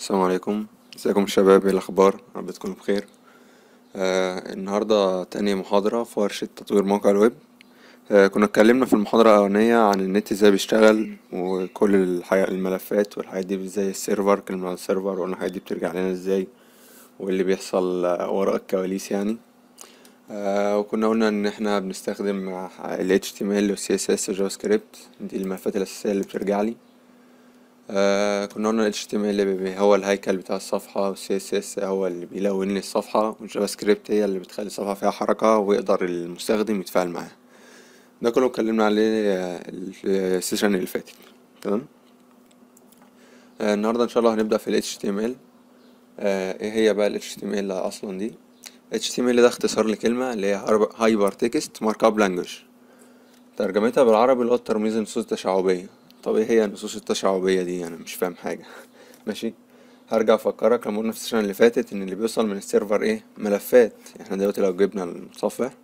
السلام عليكم ازيكم شباب ايه الاخبار رب تكونوا بخير آه النهارده تاني محاضرة في ورشة تطوير موقع الويب آه كنا اتكلمنا في المحاضرة الأولانية عن النت ازاي بيشتغل وكل الحي... الملفات والحاجات دي ازاي السيرفر كلمة عن السيرفر وقلنا الحاجات دي بترجع لنا ازاي واللي بيحصل آه، وراء الكواليس يعني آه وكنا قلنا ان احنا بنستخدم ال HTML وال CSS و JavaScript دي الملفات الأساسية اللي بترجع لي آه كنا قلنا ال HTML اللي بي- هو الهيكل بتاع الصفحة وال CSS هو اللي بيلون لي الصفحة والجافا سكريبت هي اللي بتخلي الصفحة فيها حركة ويقدر المستخدم يتفاعل معاها ده كله اتكلمنا عليه آه، السيشن اللي فاتت تمام آه النهاردة ان شاء الله هنبدأ في ال HTML آه ايه هي بقى ال HTML اصلا دي HTML ده اختصار لكلمة اللي هي هايبر تكست مارك اب لانجوج ترجمتها بالعربي اللي هو الترميز النصوص التشعبية طب ايه هي النصوص التشعبية دي انا مش فاهم حاجة ماشي هرجع افكرك لما قلنا في السيشن اللي فاتت ان اللي بيوصل من السيرفر ايه ملفات احنا دلوقتي لو جبنا المتصفح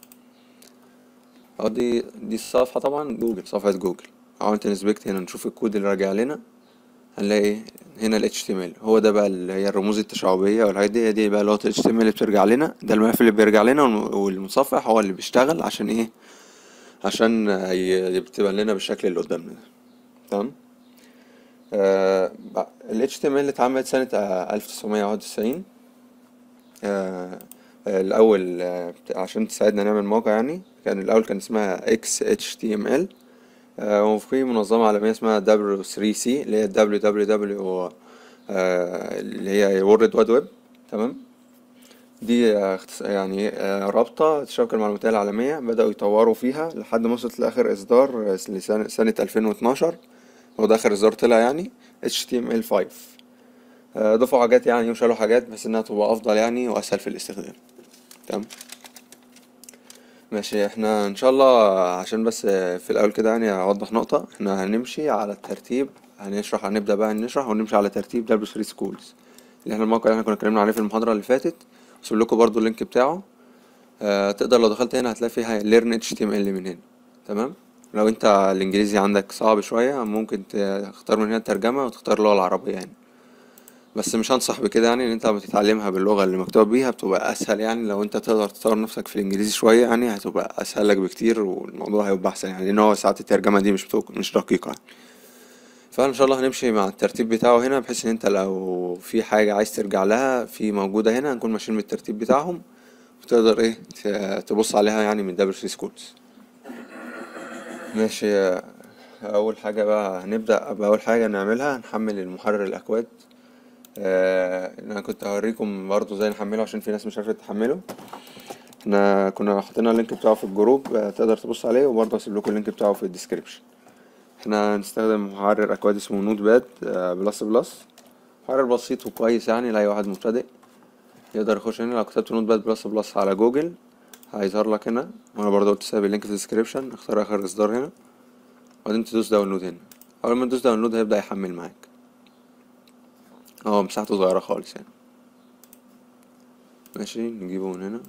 اه دي دي الصفحة طبعا جوجل صفحة جوجل عملت انسبكت هنا نشوف الكود اللي راجع لنا هنلاقي ايه هنا ال HTML هو ده بقى اللي هي الرموز التشعبية والحاجات دي هي دي بقى لغة ال HTML اللي بترجع لنا ده الملف اللي بيرجع لنا والم- والمتصفح هو اللي بيشتغل عشان ايه عشان ي- بتبقى لنا بالشكل اللي قدامنا ده تمام آه ال HTML اللي اتعملت سنة آه 1991 آه آه، الأول آه بت- عشان تساعدنا نعمل موقع يعني كان الأول كان اسمها XHTML آه وفي منظمة عالمية اسمها W3C اللي هي www آه اللي هي World Wide Web تمام دي آه، اختص- يعني آه، رابطة الشبكة المعلوماتية العالمية بدأوا يطوروا فيها لحد ما وصلت لآخر إصدار آه، لسنة سنة 2012 هو ده آخر إصدار طلع يعني HTML5 آه، ضافوا حاجات يعني وشالوا حاجات بحيث إنها تبقى أفضل يعني وأسهل في الاستخدام تمام ماشي احنا إن شاء الله عشان بس آه، في الأول كده يعني أوضح نقطة احنا هنمشي على الترتيب هنشرح هنبدأ بقى نشرح ونمشي على ترتيب W3 Schools اللي احنا الموقع اللي احنا كنا اتكلمنا عليه في المحاضرة اللي فاتت هسيب لكم برضو اللينك بتاعه آه تقدر لو دخلت هنا هتلاقي فيها learn HTML من هنا تمام لو انت الانجليزي عندك صعب شوية ممكن تختار من هنا الترجمة وتختار اللغة العربية يعني بس مش هنصح بكده يعني ان انت لما تتعلمها باللغة اللي مكتوب بيها بتبقى اسهل يعني لو انت تقدر تطور نفسك في الانجليزي شوية يعني هتبقى اسهل لك بكتير والموضوع هيبقى احسن يعني لان هو ساعات الترجمة دي مش بتوك... مش دقيقة يعني. فان شاء الله هنمشي مع الترتيب بتاعه هنا بحيث ان انت لو في حاجة عايز ترجع لها في موجودة هنا هنكون ماشيين بالترتيب بتاعهم وتقدر ايه ت- تبص عليها يعني من دبليو سي سكولز ماشي آه، اول حاجة بقى هنبدأ بأول حاجة نعملها نحمل المحرر الاكواد آه انا كنت هوريكم برضو ازاي نحمله عشان في ناس مش عارفة تحمله احنا كنا حاطين اللينك بتاعه في الجروب آه، تقدر تبص عليه وبرضه هسيب لكم اللينك بتاعه في الديسكريبشن احنا هنستخدم محرر اكواد اسمه نوت باد آه، بلس بلس محرر بسيط وكويس يعني لاي واحد مبتدئ يقدر يخش هنا لو كتبت نوت باد بلس بلس على جوجل هيظهر لك هنا وانا برضه قلت سايب اللينك في الديسكريبشن اختار اخر اصدار هنا وبعدين تدوس داونلود هنا اول ما تدوس داونلود هيبدأ يحمل معاك اه مساحته صغيرة خالص يعني ماشي نجيبه من هنا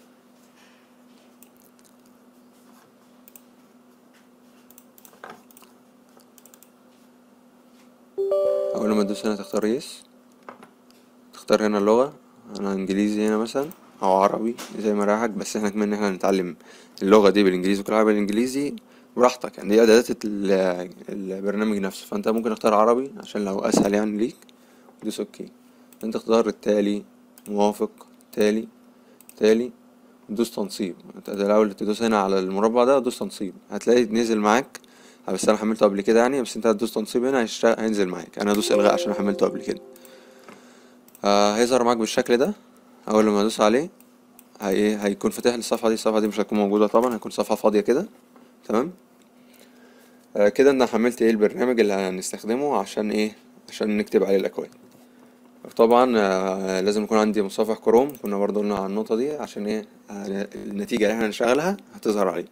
اول ما تدوس هنا تختار يس تختار هنا اللغة انا انجليزي هنا مثلا او عربي زي ما رايحك بس احنا كمان احنا هنتعلم اللغة دي بالانجليزي وكل حاجة بالانجليزي براحتك يعني دي اعدادات ال- البرنامج نفسه فانت ممكن تختار عربي عشان لو اسهل يعني ليك دوس اوكي انت تختار التالي موافق تالي تالي دوس تنصيب انت الاول تدوس هنا على المربع ده دوس تنصيب هتلاقي نزل معاك بس انا حملته قبل كده يعني بس انت هتدوس تنصيب هنا هيشتغل هينزل معاك انا هدوس الغاء عشان حملته قبل كده آه هيظهر معاك بالشكل ده اول لما ادوس عليه هي هيكون فاتح لي الصفحه دي الصفحه دي مش هتكون موجوده طبعا هيكون صفحه فاضيه كده تمام آه كده انا حملت ايه البرنامج اللي هنستخدمه عشان ايه عشان نكتب عليه الاكواد طبعا آه لازم يكون عندي متصفح كروم كنا برضو قلنا على النقطه دي عشان ايه آه النتيجه اللي احنا هنشغلها هتظهر عليه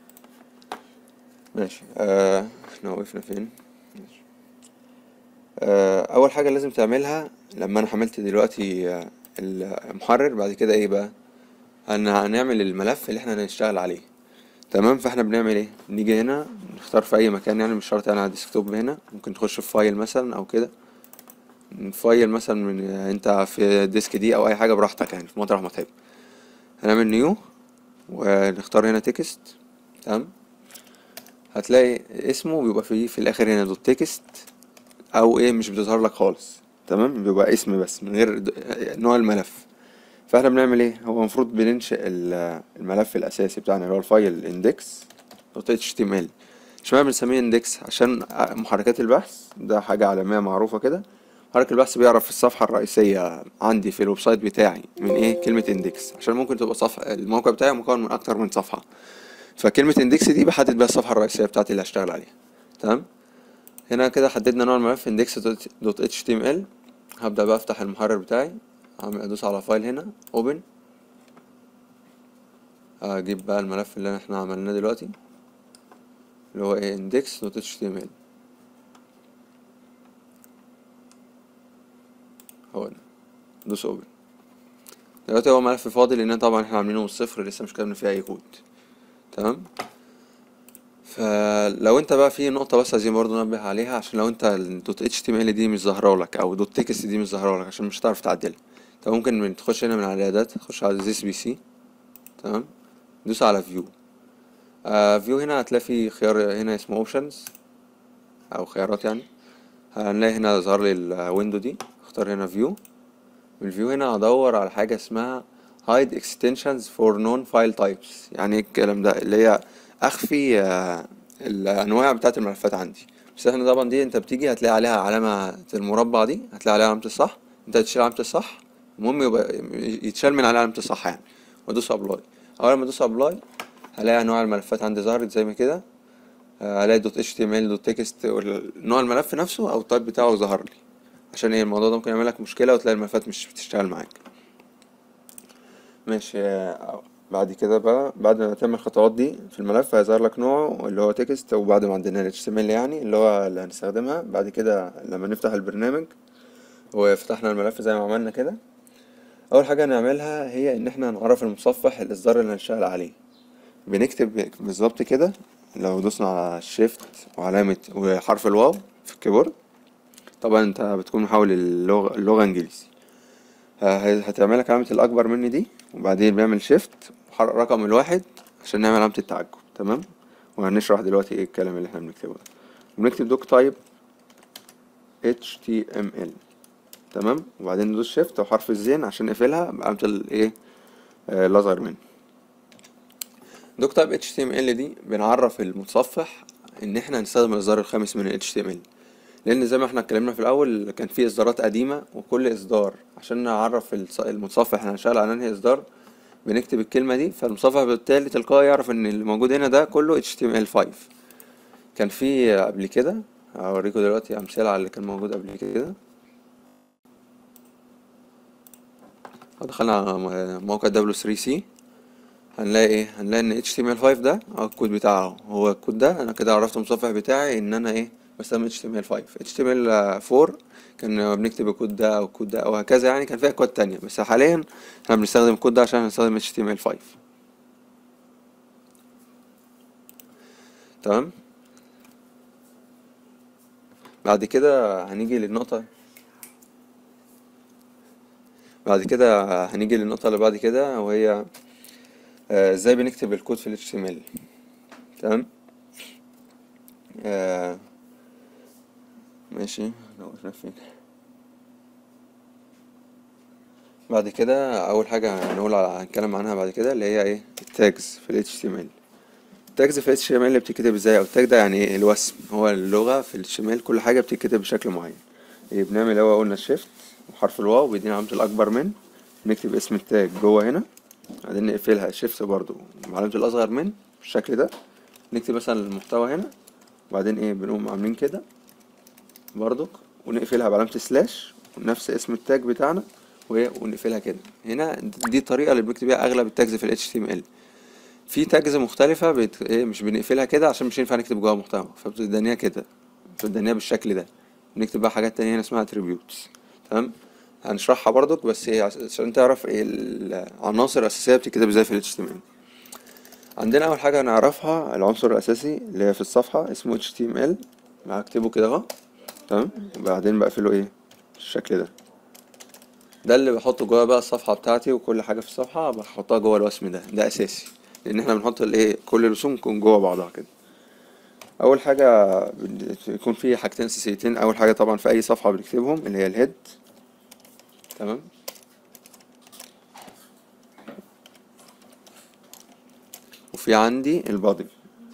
ماشي آه احنا وقفنا فين ماشي. آه اول حاجه لازم تعملها لما انا حملت دلوقتي آه، المحرر بعد كده ايه بقى هن- هنعمل الملف اللي احنا هنشتغل عليه تمام فاحنا بنعمل ايه نيجي هنا نختار في اي مكان يعني مش شرط يعني على الديسكتوب هنا ممكن تخش في فايل مثلا او كده فايل مثلا من انت في الديسك دي او اي حاجه براحتك يعني في مطرح ما تحب هنعمل نيو ونختار هنا تكست تمام هتلاقي اسمه بيبقى فيه في الاخر هنا دوت تكست او ايه مش بتظهر لك خالص تمام بيبقى اسم بس من غير د- نوع الملف فاحنا بنعمل ايه هو المفروض بننشئ ال- الملف الاساسي بتاعنا اللي هو الفايل اندكس دوت اتش تي ام ال اشمعنى بنسميه اندكس عشان محركات البحث ده حاجه عالميه معروفه كده محرك البحث بيعرف الصفحه الرئيسيه عندي في الويب سايت بتاعي من ايه كلمه اندكس عشان ممكن تبقى صفحه الموقع بتاعي مكون من اكتر من صفحه فكلمه اندكس دي بحدد بيها الصفحه الرئيسيه بتاعتي اللي هشتغل عليها تمام هنا كده حددنا نوع الملف index دوت اتش تي ام ال هبدأ بقى افتح المحرر بتاعي هعمل ادوس على فايل هنا open اجيب بقى الملف اللي احنا عملناه دلوقتي اللي هو ايه index دوت اتش تي ام ال هو ده دوس open دلوقتي هو ملف فاضي لان طبعا احنا عاملينه من الصفر لسه مش كاتبين فيه اي كود تمام فلو انت بقى في نقطة بس عايزين برضه ننبه عليها عشان لو انت الدوت اتش تي ام ال دي مش ظاهرة لك او دوت تكست دي مش ظاهرة لك عشان مش هتعرف تعدلها انت ممكن من تخش هنا من على الاعدادات تخش على ذيس بي سي تمام دوس على فيو آه فيو هنا هتلاقي في خيار هنا اسمه اوبشنز او خيارات يعني هنلاقي هنا ظهر لي الويندو دي اختار هنا فيو من الفيو هنا هدور على حاجة اسمها hide extensions for non file types يعني ايه الكلام ده اللي هي اخفي آه، الانواع بتاعت الملفات عندي بس احنا طبعا دي انت بتيجي هتلاقي عليها علامة المربع دي هتلاقي عليها علامة الصح انت هتشيل علامة الصح المهم يبقى يتشال من عليها علامة الصح يعني وادوس ابلاي اول ما ادوس ابلاي هلاقي انواع الملفات عندي ظهرت زي ما كده آه، هلاقي دوت اتش تي ام ال دوت تكست نوع الملف نفسه او التايب بتاعه ظهر لي عشان ايه الموضوع ده ممكن يعمل لك مشكلة وتلاقي الملفات مش بتشتغل معاك ماشي آه، بعد كده بقى بعد ما تعمل الخطوات دي في الملف هيظهر لك نوعه اللي هو تكست وبعد ما عندنا ال HTML يعني اللي هو اللي هنستخدمها بعد كده لما نفتح البرنامج وفتحنا الملف زي ما عملنا كده اول حاجة نعملها هي ان احنا نعرف المتصفح الاصدار اللي هنشتغل عليه بنكتب بالظبط كده لو دوسنا على شيفت وعلامة وحرف الواو في الكيبورد طبعا انت بتكون محول اللغة اللغة انجليزي ه- هتعمل لك علامة الأكبر مني دي وبعدين بيعمل شيفت رقم الواحد عشان نعمل علامة التعجب تمام وهنشرح دلوقتي ايه الكلام اللي احنا بنكتبه ده بنكتب دوك تايب HTML تمام وبعدين ندوس شيفت وحرف الزين عشان نقفلها بعلامة الايه آه، الأصغر مني دوك تايب HTML دي بنعرف المتصفح ان احنا هنستخدم الاصدار الخامس من ال HTML لان زي ما احنا اتكلمنا في الاول كان في اصدارات قديمه وكل اصدار عشان نعرف الص- المتصفح احنا هنشتغل على انهي اصدار بنكتب الكلمه دي فالمتصفح بالتالي تلقائي يعرف ان اللي موجود هنا ده كله HTML5 كان في قبل كده هوريكم دلوقتي امثله على اللي كان موجود قبل كده دخلنا على موقع W3C هنلاقي ايه هنلاقي ان HTML5 ده هو الكود بتاعه هو الكود ده انا كده عرفت المتصفح بتاعي ان انا ايه بستخدم HTML5 HTML4 كان بنكتب الكود ده او الكود ده او هكذا يعني كان فيها كود تانية بس حاليا احنا بنستخدم الكود ده عشان هنستخدم HTML5 تمام بعد كده هنيجي للنقطة بعد كده هنيجي للنقطة اللي بعد كده وهي آه، ازاي بنكتب الكود في ال HTML تمام آه، ماشي احنا وقفنا فين بعد كده اول حاجة هنقول على هنتكلم عنها بعد كده اللي هي ايه التاجز في ال HTML التاجز في ال HTML اللي بتتكتب ازاي او التاج ده يعني ايه الوسم هو اللغة في ال HTML كل حاجة بتتكتب بشكل معين إيه بنعمل هو قلنا شيفت وحرف الواو بيدينا علامة الأكبر من نكتب اسم التاج جوه هنا بعدين نقفلها شيفت برضو وعلامة الأصغر من بالشكل ده نكتب مثلا المحتوى هنا وبعدين ايه بنقوم عاملين كده برضك ونقفلها بعلامة سلاش ونفس اسم التاج بتاعنا وايه ونقفلها كده هنا دي الطريقة اللي بنكتب بيها أغلب التاجز في ال HTML في تاجز مختلفة بت... ايه مش بنقفلها كده عشان مش ينفع نكتب جواها محتوى فبتدنيها كده بتدنيها بالشكل ده نكتب بقى حاجات تانية هنا اسمها attributes تمام هنشرحها برضك بس ايه عش- عشان تعرف ايه العناصر الأساسية بتتكتب ازاي في ال HTML عندنا أول حاجة نعرفها العنصر الأساسي اللي هي في الصفحة اسمه HTML هكتبه كده اهو تمام وبعدين بقفله ايه الشكل ده ده اللي بحطه جوه بقى الصفحة بتاعتي وكل حاجة في الصفحة بحطها جوه الوسم ده ده أساسي لأن احنا بنحط الايه كل الرسوم تكون جوه بعضها كده أول حاجة بن- يكون في حاجتين أساسيتين أول حاجة طبعا في أي صفحة بنكتبهم اللي هي الهيد تمام وفي عندي البادي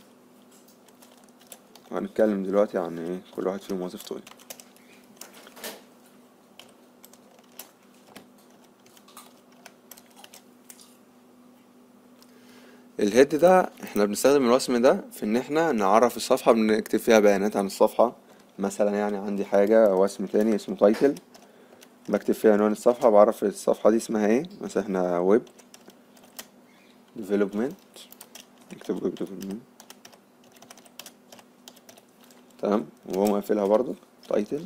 وهنتكلم دلوقتي عن ايه كل واحد فيهم وظيفته ايه الهيد ده احنا بنستخدم الوسم ده في ان احنا نعرف الصفحة بنكتب فيها بيانات عن الصفحة مثلا يعني عندي حاجة واسم تاني اسمه تايتل بكتب فيها عنوان الصفحة بعرف الصفحة دي اسمها ايه مثلا احنا ويب ديفلوبمنت نكتب ويب ديفلوبمنت تمام وهو مقفلها برضو تايتل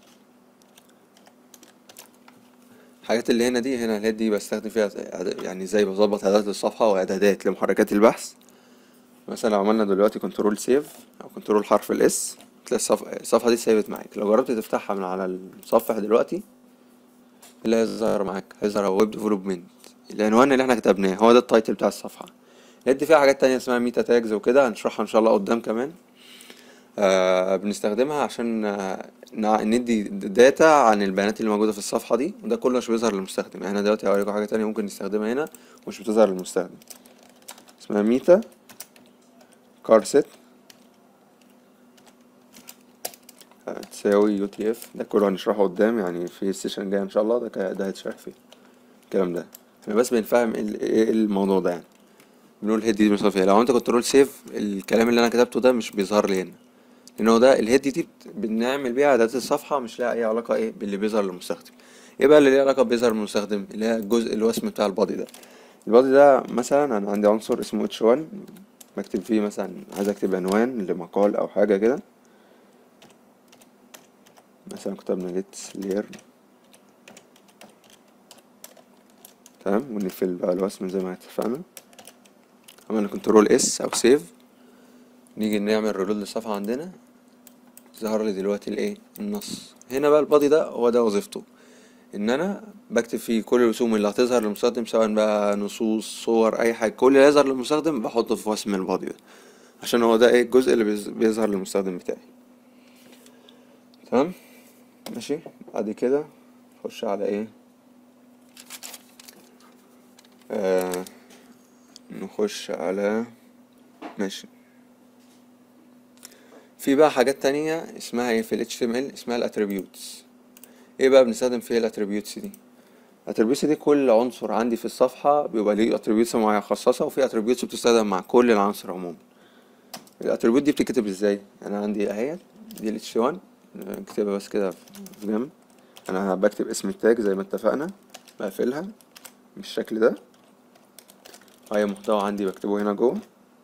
الحاجات اللي هنا دي هنا الهيد دي بستخدم فيها إعداد- يعني زي بظبط اعدادات للصفحة واعدادات لمحركات البحث مثلا لو عملنا دلوقتي كنترول سيف او كنترول حرف الاس تلاقي الصف- الصفحة دي سيبت معاك لو جربت تفتحها من على المتصفح دلوقتي اللي هيظهر معاك هيظهر هو ويب ديفلوبمنت العنوان اللي احنا كتبناه هو ده التايتل بتاع الصفحة الهيد فيها حاجات تانية اسمها ميتا تاجز وكده هنشرحها ان شاء الله قدام كمان آه بنستخدمها عشان آه نع- ندي داتا عن البيانات اللي موجودة في الصفحة دي وده كله مش بيظهر للمستخدم يعني انا دلوقتي هوريكم حاجة تانية ممكن نستخدمها هنا ومش بتظهر للمستخدم اسمها ميتا كارست تساوي يو تي اف ده كله هنشرحه قدام يعني في السيشن الجاي ان شاء الله ده ك- ده هيتشرح فيه الكلام ده احنا بس بنفهم ال- ايه الموضوع ده يعني بنقول الهيد دي بنوصل فيها لو عملت كنترول سيف الكلام اللي انا كتبته ده مش بيظهر لي هنا لان هو ده الهيد دي بت- بنعمل بيها اعدادات الصفحه مش لها اي علاقه ايه باللي بيظهر للمستخدم ايه بقى اللي ليه علاقه بيظهر للمستخدم اللي هي الجزء الوسم بتاع البادي ده البادي ده مثلا انا عندي عنصر اسمه اتش 1 بكتب فيه مثلا عايز اكتب عنوان لمقال او حاجه كده مثلا كتبنا ليتس لير تمام ونقفل بقى الوسم زي ما اتفقنا عملنا كنترول اس او سيف نيجي نعمل ريلود للصفحة عندنا ظهر لي دلوقتي الايه النص هنا بقى البادي ده هو ده وظيفته ان انا بكتب فيه كل الرسوم اللي هتظهر للمستخدم سواء بقى نصوص صور اي حاجة كل اللي هيظهر للمستخدم بحطه في وسم البادي ده عشان هو ده ايه الجزء اللي بيز- بيظهر للمستخدم بتاعي تمام ماشي بعد كده نخش على ايه آه نخش على ماشي في بقى حاجات تانية اسمها ايه في ال HTML اسمها الاتريبيوتس ايه بقى بنستخدم فيها الاتريبيوتس دي الاتريبيوتس دي كل عنصر عندي في الصفحة بيبقى ليه اتريبيوتس معينة خصصة وفي اتريبيوتس بتستخدم مع كل العناصر عموما الاتريبيوت دي بتتكتب ازاي انا عندي اهي دي ال H1 اكتبها بس كده في جنب انا بكتب اسم التاج زي ما اتفقنا بقفلها بالشكل ده اي محتوى عندي بكتبه هنا جوه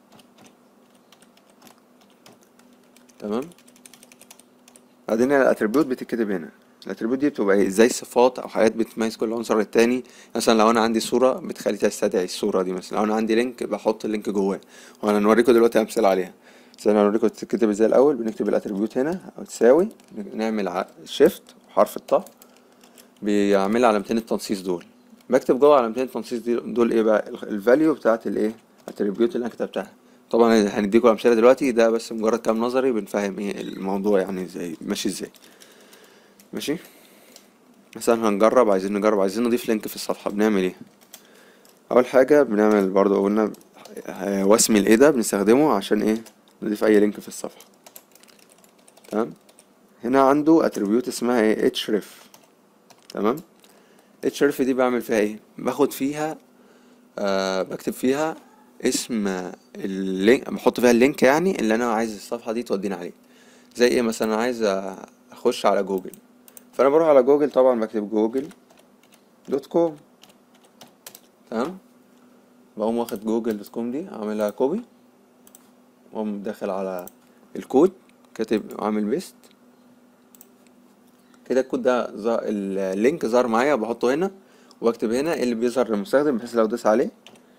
تمام بعدين الاتريبيوت بتتكتب هنا الاتريبيوت دي بتبقى ايه زي صفات او حاجات بتميز كل عنصر للتاني مثلا لو انا عندي صوره بتخلي تستدعي الصوره دي مثلا لو انا عندي لينك بحط اللينك جواه وانا نوريكم دلوقتي امثله عليها بس انا هوريكم تتكتب ازاي الاول بنكتب الاتريبيوت هنا او تساوي نعمل شيفت وحرف الطاء بيعمل علامتين التنصيص دول بكتب جوه علامتين التنصيص دي دول ايه بقى الفاليو بتاعت الايه الاتريبيوت اللي انا كتبتها طبعا هنديكم امثله دلوقتي ده بس مجرد كلام نظري بنفهم ايه الموضوع يعني ازاي ماشي ازاي ماشي مثلا هنجرب عايزين نجرب عايزين نضيف لينك في الصفحه بنعمل ايه اول حاجه بنعمل برضو قلنا آه، وسم الايه ده بنستخدمه عشان ايه نضيف اي لينك في الصفحه تمام هنا عنده اتريبيوت اسمها ايه href تمام href دي بعمل فيها ايه باخد فيها آه بكتب فيها اسم اللينك بحط فيها اللينك يعني اللي انا عايز الصفحه دي توديني عليه زي ايه مثلا عايز اخش على جوجل فانا بروح على جوجل طبعا بكتب جوجل دوت كوم تمام بقوم واخد جوجل دوت كوم دي عاملها كوبي واقوم داخل على الكود كاتب عامل بيست كده الكود ده ظا- اللينك ظهر معايا بحطه هنا واكتب هنا اللي بيظهر للمستخدم بحيث لو داس عليه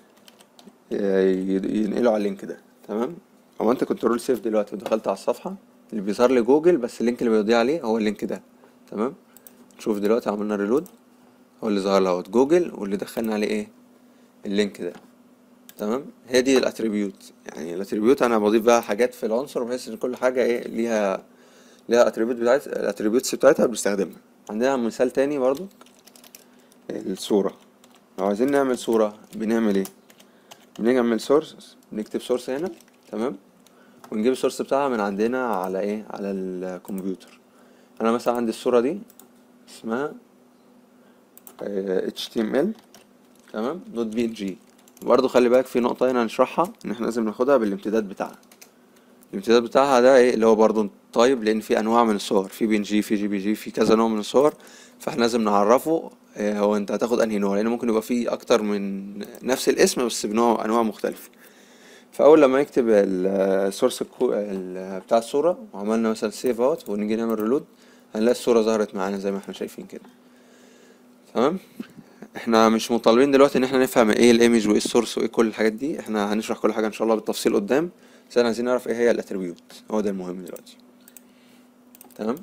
ي- ينقله على اللينك ده تمام عملت كنترول سيف دلوقتي ودخلت على الصفحة اللي بيظهر لي جوجل بس اللينك اللي بيوديه عليه هو اللينك ده تمام شوف دلوقتي عملنا ريلود هو اللي ظهر اهوت جوجل واللي دخلنا عليه ايه اللينك ده تمام هي دي الاتريبيوت يعني الاتريبيوت انا بضيف بقى حاجات في العنصر بحيث ان كل حاجه ايه ليها ليها اتريبيوت بتاعت الاتريبيوتس بتاعتها بنستخدمها عندنا مثال تاني برضو الصوره لو عايزين نعمل صوره بنعمل ايه بنيجي نعمل سورس نكتب سورس هنا تمام ونجيب السورس بتاعها من عندنا على ايه على الكمبيوتر انا مثلا عندي الصوره دي اسمها آه، html تمام دوت بي جي برضه خلي بالك في نقطة هنا هنشرحها ان احنا لازم ناخدها بالامتداد بتاعها الامتداد بتاعها ده ايه اللي هو برضه طيب لان في انواع من الصور في بي ان جي في جي بي جي في كذا نوع من الصور فاحنا لازم نعرفه إيه هو انت هتاخد انهي نوع لان ممكن يبقى فيه اكتر من نفس الاسم بس بنوع انواع مختلفة فاول لما نكتب السورس بتاع الصورة وعملنا مثلا سيف اوت ونيجي نعمل ريلود هنلاقي الصورة ظهرت معانا زي ما احنا شايفين كده تمام احنا مش مطالبين دلوقتي ان احنا نفهم ايه الايمج وايه السورس وايه كل الحاجات دي احنا هنشرح كل حاجه ان شاء الله بالتفصيل قدام بس احنا عايزين نعرف ايه هي الاتريبيوت هو ده المهم دلوقتي تمام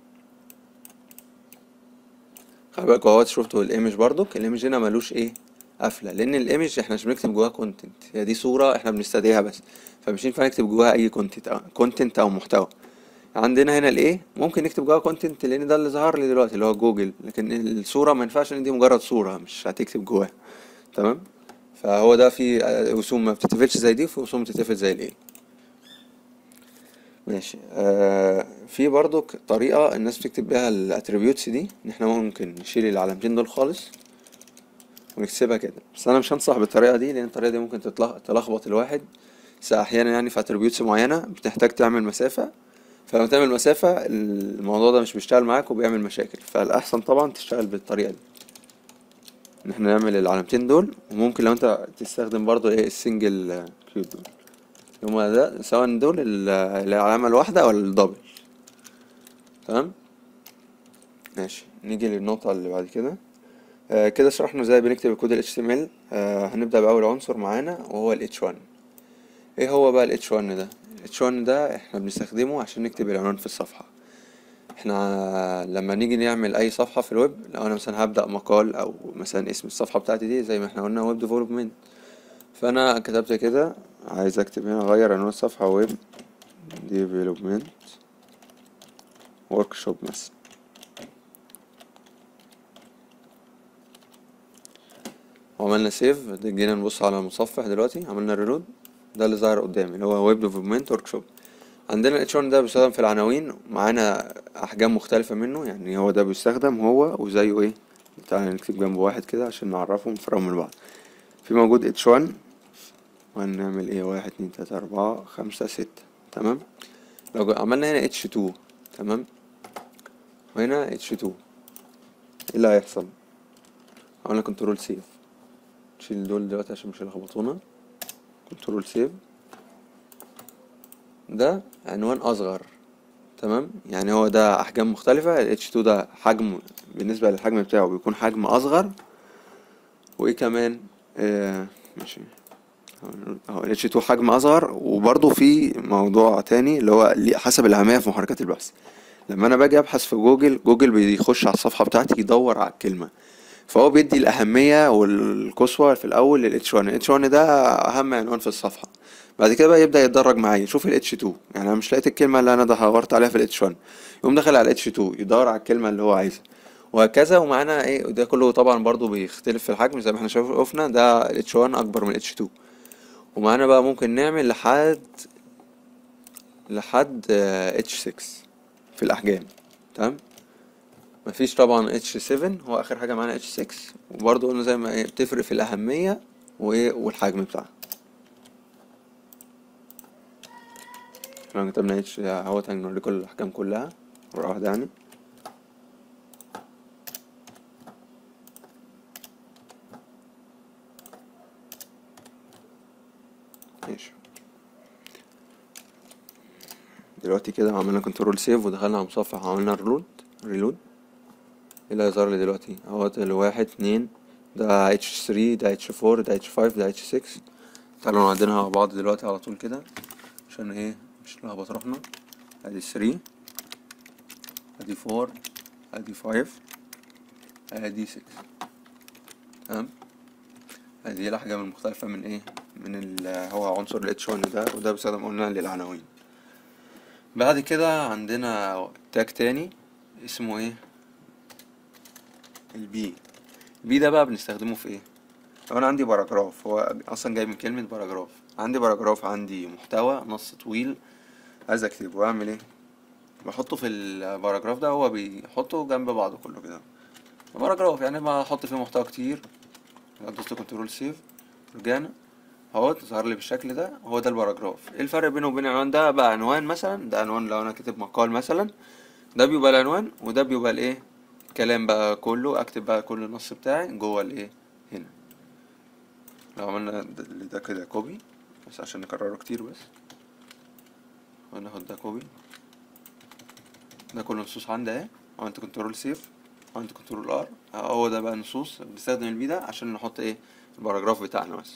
خلي بالك اهوت شفتوا الايمج برضك الايمج هنا ملوش ايه قفله لان الايمج احنا مش بنكتب جواها كونتنت هي دي صوره احنا بنستدعيها بس فمش ينفع نكتب جواها اي كونتنت او كونتنت او محتوى عندنا هنا الايه ممكن نكتب جواها كونتنت لان ده اللي ظهر لي دلوقتي اللي هو جوجل لكن الصوره ما ينفعش ان دي مجرد صوره مش هتكتب جواها تمام فهو ده في رسوم ما بتتقفلش زي دي وفي رسوم بتتقفل زي الايه ماشي آه في برضو طريقة الناس بتكتب بيها الاتريبيوتس دي ان احنا ممكن نشيل العلامتين دول خالص ونكتبها كده بس انا مش هنصح بالطريقة دي لان الطريقة دي ممكن تتلخ- تلخبط الواحد بس احيانا يعني في اتريبيوتس معينة بتحتاج تعمل مسافة فلما تعمل مسافة الموضوع ده مش بيشتغل معاك وبيعمل مشاكل فالأحسن طبعا تشتغل بالطريقة دي إن احنا نعمل العلامتين دول وممكن لو انت تستخدم برضو ايه السنجل كيوب دول هما ده سواء دول ال- العلامة الواحدة أو الدبل تمام ماشي نيجي للنقطة اللي بعد كده آه كده شرحنا ازاي بنكتب الكود ال HTML آه هنبدأ بأول عنصر معانا وهو ال H1 ايه هو بقى ال H1 ده ال H1 ده احنا بنستخدمه عشان نكتب العنوان في الصفحة احنا لما نيجي نعمل اي صفحة في الويب لو انا مثلا هبدأ مقال او مثلا اسم الصفحة بتاعتي دي زي ما احنا قلنا ويب ديفلوبمنت فانا كتبت كده عايز اكتب هنا اغير عنوان الصفحة ويب ديفلوبمنت ورك شوب مثلا وعملنا سيف جينا نبص على المتصفح دلوقتي عملنا ريلود ده اللي ظهر قدامي اللي هو ويب ديفلوبمنت ورك شوب عندنا ال H1 ده بيستخدم في العناوين معانا احجام مختلفة منه يعني هو ده بيستخدم هو وزيه ايه تعالى نكتب جنبه واحد كده عشان نعرفهم ونفرقهم من بعض في موجود H1 وهنعمل ايه واحد اتنين تلاتة اربعة خمسة ستة تمام لو جو- عملنا هنا H2 تمام وهنا H2 ايه اللي هيحصل عملنا كنترول سيف نشيل دول دلوقتي عشان مش هيلخبطونا كنترول سيف ده عنوان اصغر تمام يعني هو ده احجام مختلفة ال H2 ده حجم بالنسبة للحجم بتاعه بيكون حجم اصغر وايه كمان آه ماشي اهو ال H2 حجم اصغر وبرضه في موضوع تاني اللي هو ليه- حسب الاهمية في محركات البحث لما انا باجي ابحث في جوجل جوجل بيخش على الصفحة بتاعتي يدور على الكلمة فهو بيدي الأهمية والقصوى في الأول لل H1 ال H1 ده أهم عنوان في الصفحة بعد كده بقى يبدأ يتدرج معايا يشوف ال H2 يعني أنا مش لقيت الكلمة اللي أنا دورت عليها في ال H1 يقوم داخل على ال H2 يدور على الكلمة اللي هو عايزها وهكذا ومعانا ايه وده كله طبعا برضو بيختلف في الحجم زي ما احنا شفنا ده ال H1 أكبر من ال H2 ومعانا بقى ممكن نعمل لحد لحد آه، H6 في الأحجام تمام مفيش طبعا H7 هو آخر حاجة معانا H6 وبرضه قلنا زي ما ايه بتفرق في الأهمية وايه والحجم بتاعها احنا كتبنا H اهوت هنوريكم الأحجام كلها مرة واحدة يعني ماشي دلوقتي كده عملنا كنترول سيف ودخلنا على المصفح وعملنا ريلود ريلود ايه اللي هيظهر لي دلوقتي اهوت الواحد اتنين ده اتش 3 ده اتش 4 ده اتش 5 ده اتش 6 تعالوا نعدلها مع بعض دلوقتي على طول كده عشان ايه مش نلخبط روحنا ادي 3 ادي 4 ادي 5 دي 6 تمام هذه الأحجام المختلفة من ايه من ال هو عنصر ال H1 ده وده بيستخدم قلنا للعناوين بعد كده عندنا تاج تاني اسمه ايه البي البي ده بقى بنستخدمه في ايه لو انا عندي باراجراف هو اصلا جاي من كلمة باراجراف عندي باراجراف عندي محتوى نص طويل عايز اكتبه واعمل ايه بحطه في الباراجراف ده هو بيحطه جنب بعضه كله كده باراجراف يعني بحط فيه محتوى كتير دوست كنترول سيف رجعنا اهوت ظهر لي بالشكل ده هو ده الباراجراف ايه الفرق بينه وبين العنوان ده بقى عنوان مثلا ده عنوان لو انا كاتب مقال مثلا ده بيبقى العنوان وده بيبقى الايه الكلام بقى كله اكتب بقى كل النص بتاعي جوه الايه هنا لو عملنا ده, ده كده كوبي بس عشان نكرره كتير بس وناخد ده كوبي ده كله نصوص عندي اهي عملت كنترول سيف عملت كنترول ار هو ده بقى نصوص بنستخدم البي ده عشان نحط ايه الباراجراف بتاعنا بس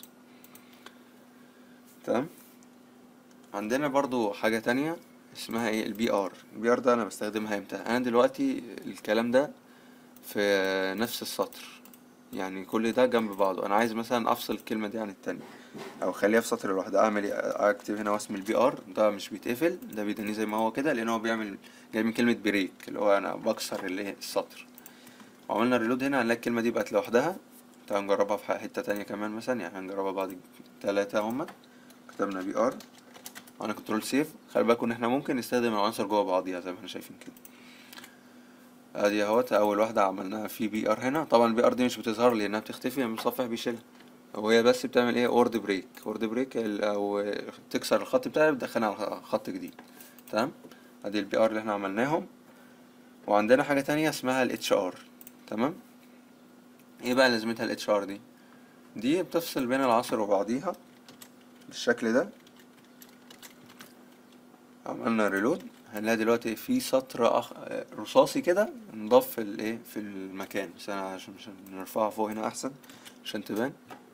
تمام عندنا برضو حاجة تانية اسمها ايه البي ار البي ار ده انا بستخدمها امتى انا دلوقتي الكلام ده في نفس السطر يعني كل ده جنب بعضه انا عايز مثلا افصل الكلمة دي عن التانية او اخليها في سطر لوحدها اعمل ايه اكتب هنا واسم البي ار ده مش بيتقفل ده بيدني زي ما هو كده لان هو بيعمل جاي من كلمة بريك اللي هو انا بكسر الايه السطر وعملنا ريلود هنا هنلاقي الكلمة دي بقت لوحدها تعال نجربها في حتة تانية كمان مثلا يعني هنجربها بعد تلاتة هما كتبنا بي ار انا كنترول سيف خلي بالكم ان احنا ممكن نستخدم العناصر جوه بعضيها زي ما احنا شايفين كده ادي اهوت اول واحدة عملناها في بي ار هنا طبعا البي ار دي مش بتظهر لي لانها بتختفي لما المصفح بيشيلها وهي بس بتعمل ايه وورد بريك وورد بريك او تكسر الخط بتاعي بتدخلنا على خط جديد تمام ادي البي ار اللي احنا عملناهم وعندنا حاجة تانية اسمها الاتش ار تمام ايه بقى لازمتها الاتش ار دي دي بتفصل بين العناصر وبعضيها بالشكل ده عملنا ريلود هنلاقي دلوقتي في سطر أخ... رصاصي كده نضاف في الايه في المكان بس انا عشان مش نرفعها فوق هنا احسن عشان تبان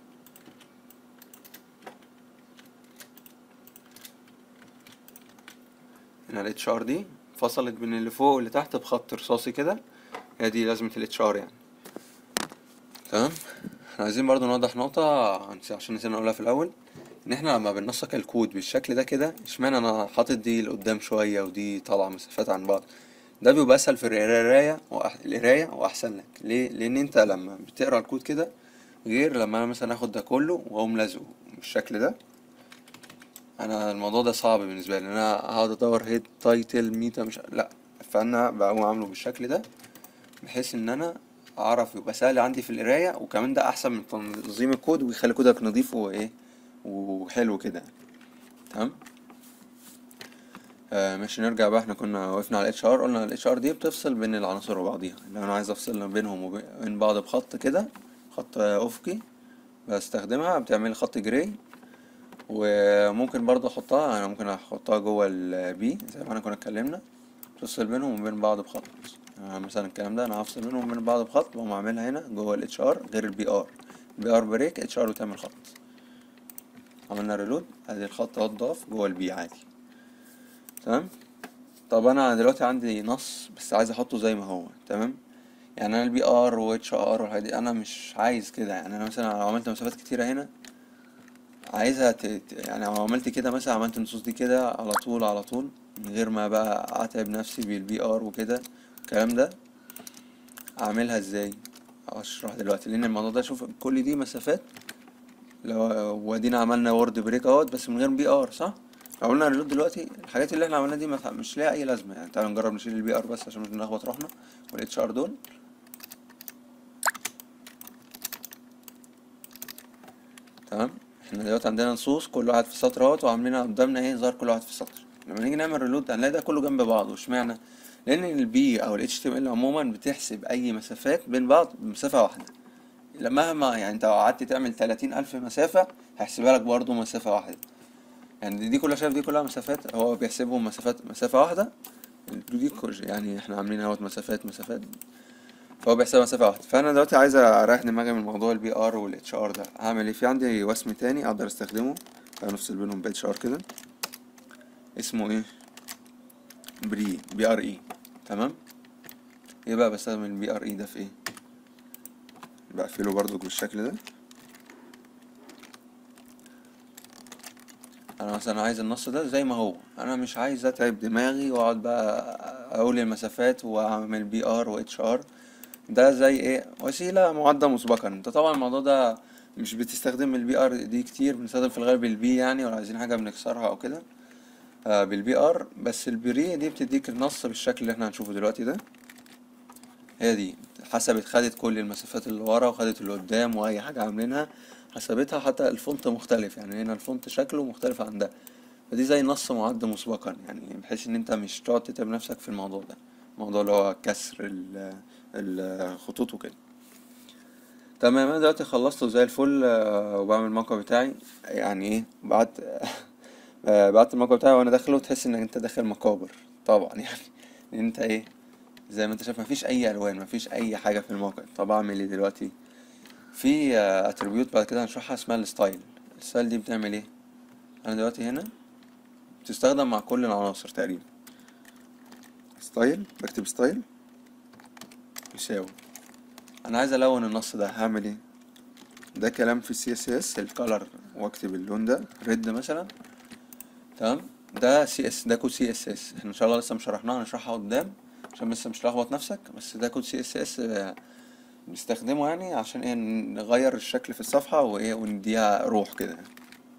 هنا الاتش ار دي فصلت بين اللي فوق واللي تحت بخط رصاصي كده هي دي لازمة الاتش ار يعني تمام احنا عايزين برضو نوضح نقطة عشان نسينا نقولها في الأول إن احنا لما بننسق الكود بالشكل ده كده اشمعنى أنا حاطط دي لقدام شوية ودي طالعة مسافات عن بعض ده بيبقى أسهل في القراية وأح... القراية وأحسن لك ليه؟ لأن أنت لما بتقرا الكود كده غير لما أنا مثلا آخد ده كله وأقوم لازقه بالشكل ده أنا الموضوع ده صعب بالنسبة لي إن أنا هقعد أدور هيد تايتل ميتا مش لأ فأنا بقوم عامله بالشكل ده بحيث إن أنا اعرف يبقى سهل عندي في القرايه وكمان ده احسن من تنظيم الكود ويخلي كودك نضيف وايه وحلو كده تمام آه ماشي نرجع بقى احنا كنا وقفنا على الاتش ار قلنا الاتش ار دي بتفصل بين العناصر وبعضيها لو انا عايز افصل بينهم وبين بعض بخط كده خط افقي بستخدمها بتعمل خط جراي وممكن برضه احطها انا ممكن احطها جوه البي زي ما انا كنا اتكلمنا تفصل بينهم وبين بعض بخط يعني مثلا الكلام ده انا هفصل منهم من بعض بخط واقوم اعملها هنا جوه الاتش ار غير البي ار البي ار بريك اتش ار بتعمل خط عملنا ريلود ادي الخط اهو اتضاف جوه البي عادي تمام طب انا دلوقتي عندي نص بس عايز احطه زي ما هو تمام يعني انا البي ار واتش ار والحاجات دي انا مش عايز كده يعني انا مثلا لو عملت مسافات كتيره هنا عايزها ت... يعني لو عملت كده مثلا عملت النصوص دي كده على طول على طول من غير ما بقى اتعب نفسي بالبي ار وكده الكلام ده اعملها ازاي اشرح دلوقتي لان الموضوع ده شوف كل دي مسافات لو وادينا عملنا وورد بريك اهوت بس من غير بي ار صح لو قلنا ريلود دلوقتي الحاجات اللي احنا عملناها دي مش ليها اي لازمه يعني تعالوا نجرب نشيل البي ار بس عشان مش نلخبط روحنا والاتش ار دول تمام احنا دلوقتي عندنا نصوص كل واحد في سطر اهوت وعاملينها قدامنا ايه ظهر كل واحد في سطر لما نيجي نعمل ريلود هنلاقي ده كله جنب بعضه اشمعنى لان البي او ال HTML عموما بتحسب اي مسافات بين بعض بمسافة واحدة مهما يعني انت لو قعدت تعمل تلاتين الف مسافة هيحسبها لك برضه مسافة واحدة يعني دي كلها شايف دي كلها مسافات هو بيحسبهم مسافات مسافة واحدة دي يعني احنا عاملين اهوت مسافات مسافات فهو بيحسبها مسافة واحدة فانا دلوقتي عايز اريح دماغي من موضوع البي ار والاتش ار ده هعمل ايه في عندي وسم تاني اقدر استخدمه هنفصل بينهم باتش ار كده اسمه ايه بري بي ار اي تمام ايه بقى بستخدم البي ار اي ده في ايه بقفله برضو بالشكل ده انا مثلا عايز النص ده زي ما هو انا مش عايز اتعب دماغي واقعد بقى اقول المسافات واعمل بي ار واتش ار ده زي ايه وسيله معده مسبقا انت طبعا الموضوع ده مش بتستخدم البي ار دي كتير بنستخدم في الغالب البي يعني ولا عايزين حاجه بنكسرها او كده آه بالبي ار بس البري دي بتديك النص بالشكل اللي احنا هنشوفه دلوقتي ده هي دي حسبت خدت كل المسافات اللي ورا وخدت اللي قدام واي حاجه عاملينها حسبتها حتى الفونت مختلف يعني هنا الفونت شكله مختلف عن ده فدي زي نص معد مسبقا يعني بحيث ان انت مش تقعد تتعب نفسك في الموضوع ده الموضوع اللي هو كسر ال- الخطوط وكده تمام انا دلوقتي خلصته زي الفل آه، وبعمل الموقع بتاعي يعني ايه بعت آه، بعت الموقع بتاعي وانا داخله تحس انك انت داخل مقابر طبعا يعني لان انت ايه زي ما انت شايف مفيش اي الوان مفيش اي حاجه في الموقع طب اعمل ايه دلوقتي في اتريبيوت بعد كده هنشرحها اسمها الستايل الستايل دي بتعمل ايه انا دلوقتي هنا بتستخدم مع كل العناصر تقريبا ستايل بكتب ستايل يساوي انا عايز الون النص ده هعمل ايه ده كلام في السي اس اس الكالر واكتب اللون ده ريد مثلا تمام ده سي اس ده كود سي اس اس احنا ان شاء الله لسه مش شرحناها هنشرحها قدام عشان بس مش تلخبط نفسك بس ده كود سي اس اس بنستخدمه يعني عشان ايه نغير الشكل في الصفحة وايه ونديها روح كده يعني.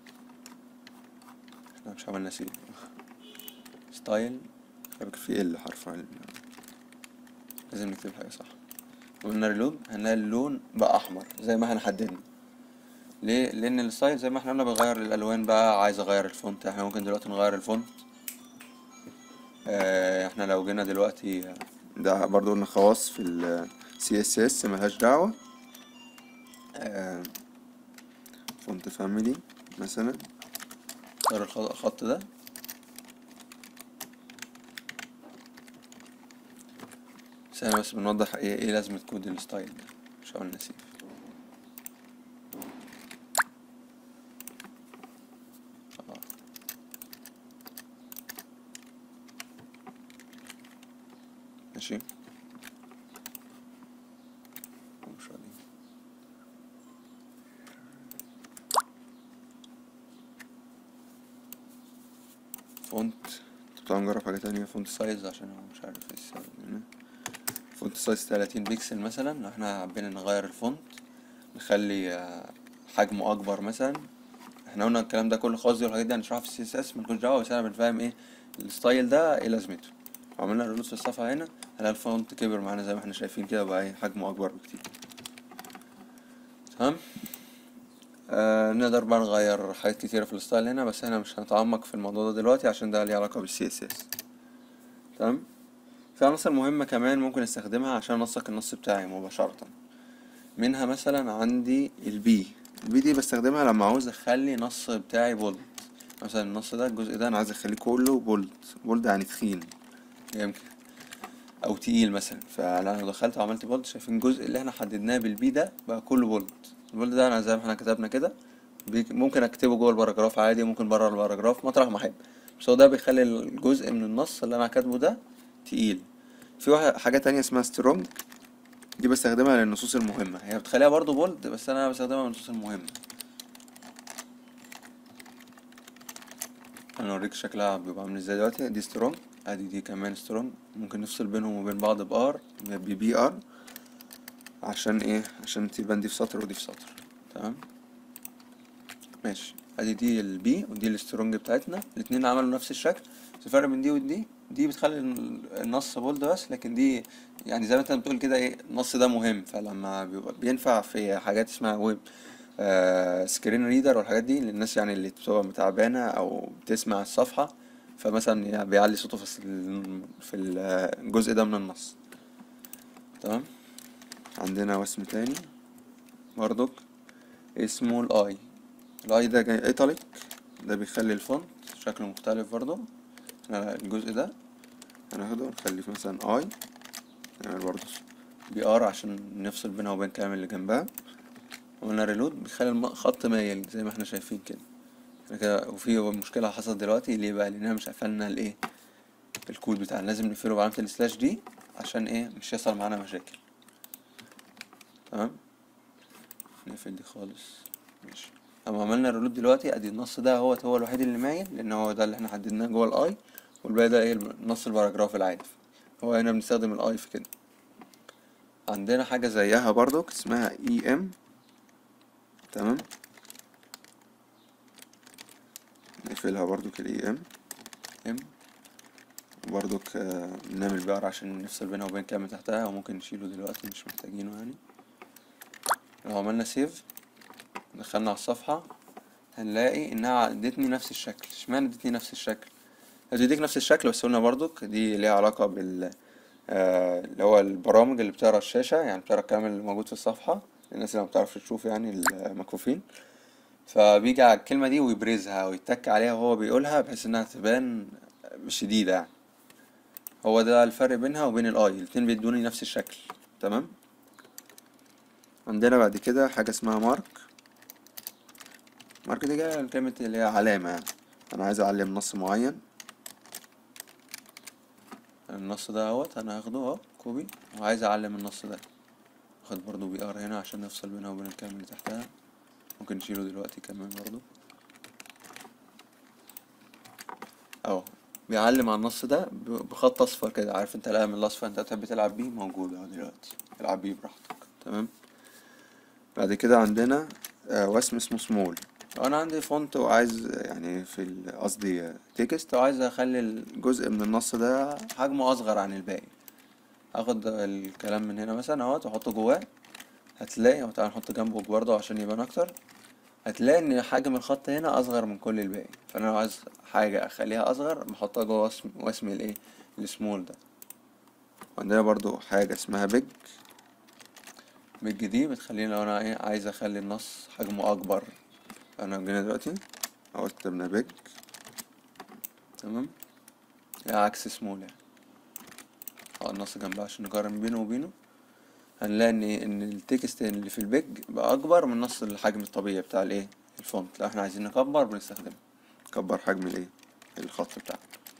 احنا مش عملنا سي ستايل خلي في ال حرف ال لازم نكتب حاجة صح قلنا ريلود هنلاقي اللون بقى احمر زي ما احنا حددنا ليه لان الستايل زي ما احنا قلنا بيغير الالوان بقى عايز اغير الفونت احنا ممكن دلوقتي نغير الفونت اه احنا لو جينا دلوقتي ده برضو قلنا خواص في ال CSS ملهاش دعوة آه فونت فاميلي مثلا اختار الخ- الخط ده ثانية بس بنوضح ايه ايه لازمة كود الستايل ده مش هقول نسيف آه. ماشي مش راضي فونت طبعا نجرب حاجة تانية فونت سايز عشان هو مش عارف ايه السبب هنا فونت سايز 30 بيكسل مثلا لو احنا حابين نغير الفونت نخلي آه، حجمه اكبر مثلا احنا قلنا الكلام ده كله خاص دي والحاجات دي هنشرحها في السي اس اس ملكوش دعوة بس انا بنفهم ايه الستايل ده ايه لازمته عملنا ريلود في الصفحة هنا هنلاقي الفونت كبر معانا زي ما احنا شايفين كده بقى ايه حجمه اكبر بكتير تمام آه نقدر بقى نغير حاجات كتيرة في الستايل هنا بس احنا مش هنتعمق في الموضوع ده دلوقتي عشان ده ليه علاقة بالسي اس اس تمام في عناصر مهمة كمان ممكن استخدمها عشان انسق النص بتاعي مباشرة منها مثلا عندي البي البي دي بستخدمها لما عاوز اخلي نص بتاعي بولد مثلا النص ده الجزء ده انا عايز اخليه كله بولد بولد يعني تخين يمكن او تقيل مثلا فانا لو دخلت وعملت بولد شايفين الجزء اللي احنا حددناه بالبي ده بقى كله بولد البولد ده انا زي ما احنا كتبنا كده بيك- ممكن اكتبه جوه الباراجراف عادي ممكن بره الباراجراف مطرح ما احب بس هو ده بيخلي الجزء من النص اللي انا كاتبه ده تقيل في واحد حاجة تانية اسمها سترونج دي بستخدمها للنصوص المهمة هي بتخليها برضو بولد بس انا بستخدمها للنصوص المهمة انا اوريك شكلها بيبقى عامل ازاي دلوقتي دي سترونج ادي دي كمان سترونج ممكن نفصل بينهم وبين بعض بار ببي ار عشان ايه عشان تبان دي في سطر ودي في سطر تمام ماشي ادي دي البي ودي السترونج بتاعتنا الاتنين عملوا نفس الشكل بس الفرق بين دي ودي دي بتخلي ال- النص بولد بس لكن دي يعني زي ما انت بتقول كده ايه النص ده مهم فلما بيبقى بينفع في حاجات اسمها ويب آه سكرين ريدر والحاجات دي للناس يعني اللي بتبقى متعبانة او بتسمع الصفحة فمثلا يعني بيعلي صوته في ال- في الجزء ده من النص تمام عندنا واسم تاني برضك اسمه الاي الاي ده جاي ايطاليك ده بيخلي الفونت شكله مختلف برضه احنا الجزء ده هناخده نخليه مثلا اي نعمل برضه بي ار عشان نفصل بينها وبين الكلام اللي جنبها وقلنا ريلود بيخلي الم- خط مايل زي ما احنا شايفين كده احنا كده وفي مشكلة حصلت دلوقتي ليه بقى لاننا مش قفلنا الايه الكود بتاعنا لازم نقفله بعلامة السلاش دي عشان ايه مش يحصل معانا مشاكل تمام نقفل دي خالص ماشي اما عملنا الريلود دلوقتي ادي النص ده هو هو الوحيد اللي مايل لان هو ده اللي احنا حددناه جوه الاي والباقي ده ايه نص الباراجراف العادي هو هنا بنستخدم الاي في كده عندنا حاجة زيها برضو اسمها اي ام تمام نقفلها برضو الاي ام ام برضو نعمل بقر عشان نفصل بينها وبين كلمة تحتها او ممكن نشيله دلوقتي مش محتاجينه يعني لو عملنا سيف دخلنا على الصفحة هنلاقي انها ادتني نفس الشكل اشمعنى ادتني نفس الشكل هتديك نفس الشكل بس قلنا برضك دي ليها علاقة بال آه، اللي هو البرامج اللي بتقرا الشاشة يعني بتقرا الكلام اللي موجود في الصفحة الناس اللي ما بتعرفش تشوف يعني المكفوفين فبيجي على الكلمة دي ويبرزها ويتك عليها وهو بيقولها بحيث انها تبان شديدة يعني هو ده الفرق بينها وبين الاي الاتنين بيدوني نفس الشكل تمام عندنا بعد كده حاجة اسمها مارك مارك دي جاية كلمة اللي هي علامة يعني انا عايز اعلم نص معين النص ده اهوت انا هاخده اهو كوبي وعايز اعلم النص ده اخد برضو بي ار هنا عشان نفصل بينها وبين الكلام اللي تحتها ممكن نشيله دلوقتي كمان برضو اهو بيعلم على النص ده ب- بخط اصفر كده عارف انت القلم الاصفر انت بتحب تلعب بيه موجود اهو دلوقتي العب بيه براحتك تمام بعد كده عندنا آه، وسم اسمه سمول لو انا عندي فونت وعايز يعني في ال- قصدي تكست وعايز اخلي الجزء من النص ده حجمه اصغر عن الباقي اخد الكلام من هنا مثلا اهوت واحطه جواه هتلاقي تعالى نحط جنبه برضه عشان يبان اكتر هتلاقي ان حجم الخط هنا اصغر من كل الباقي فانا لو عايز حاجه اخليها اصغر بحطها جوه وسم وسم الايه السمول ده عندنا برضو حاجه اسمها بيج بيج دي بتخليني لو انا ايه عايز اخلي النص حجمه اكبر انا جينا دلوقتي اهو كتبنا بيج تمام يعني عكس سمول يعني اه النص جنبها عشان نقارن بينه وبينه هنلاقي ان ان التكست اللي في البيج بقى اكبر من نص الحجم الطبيعي بتاع الايه الفونت لو احنا عايزين نكبر بنستخدمه نكبر حجم الايه الخط بتاعنا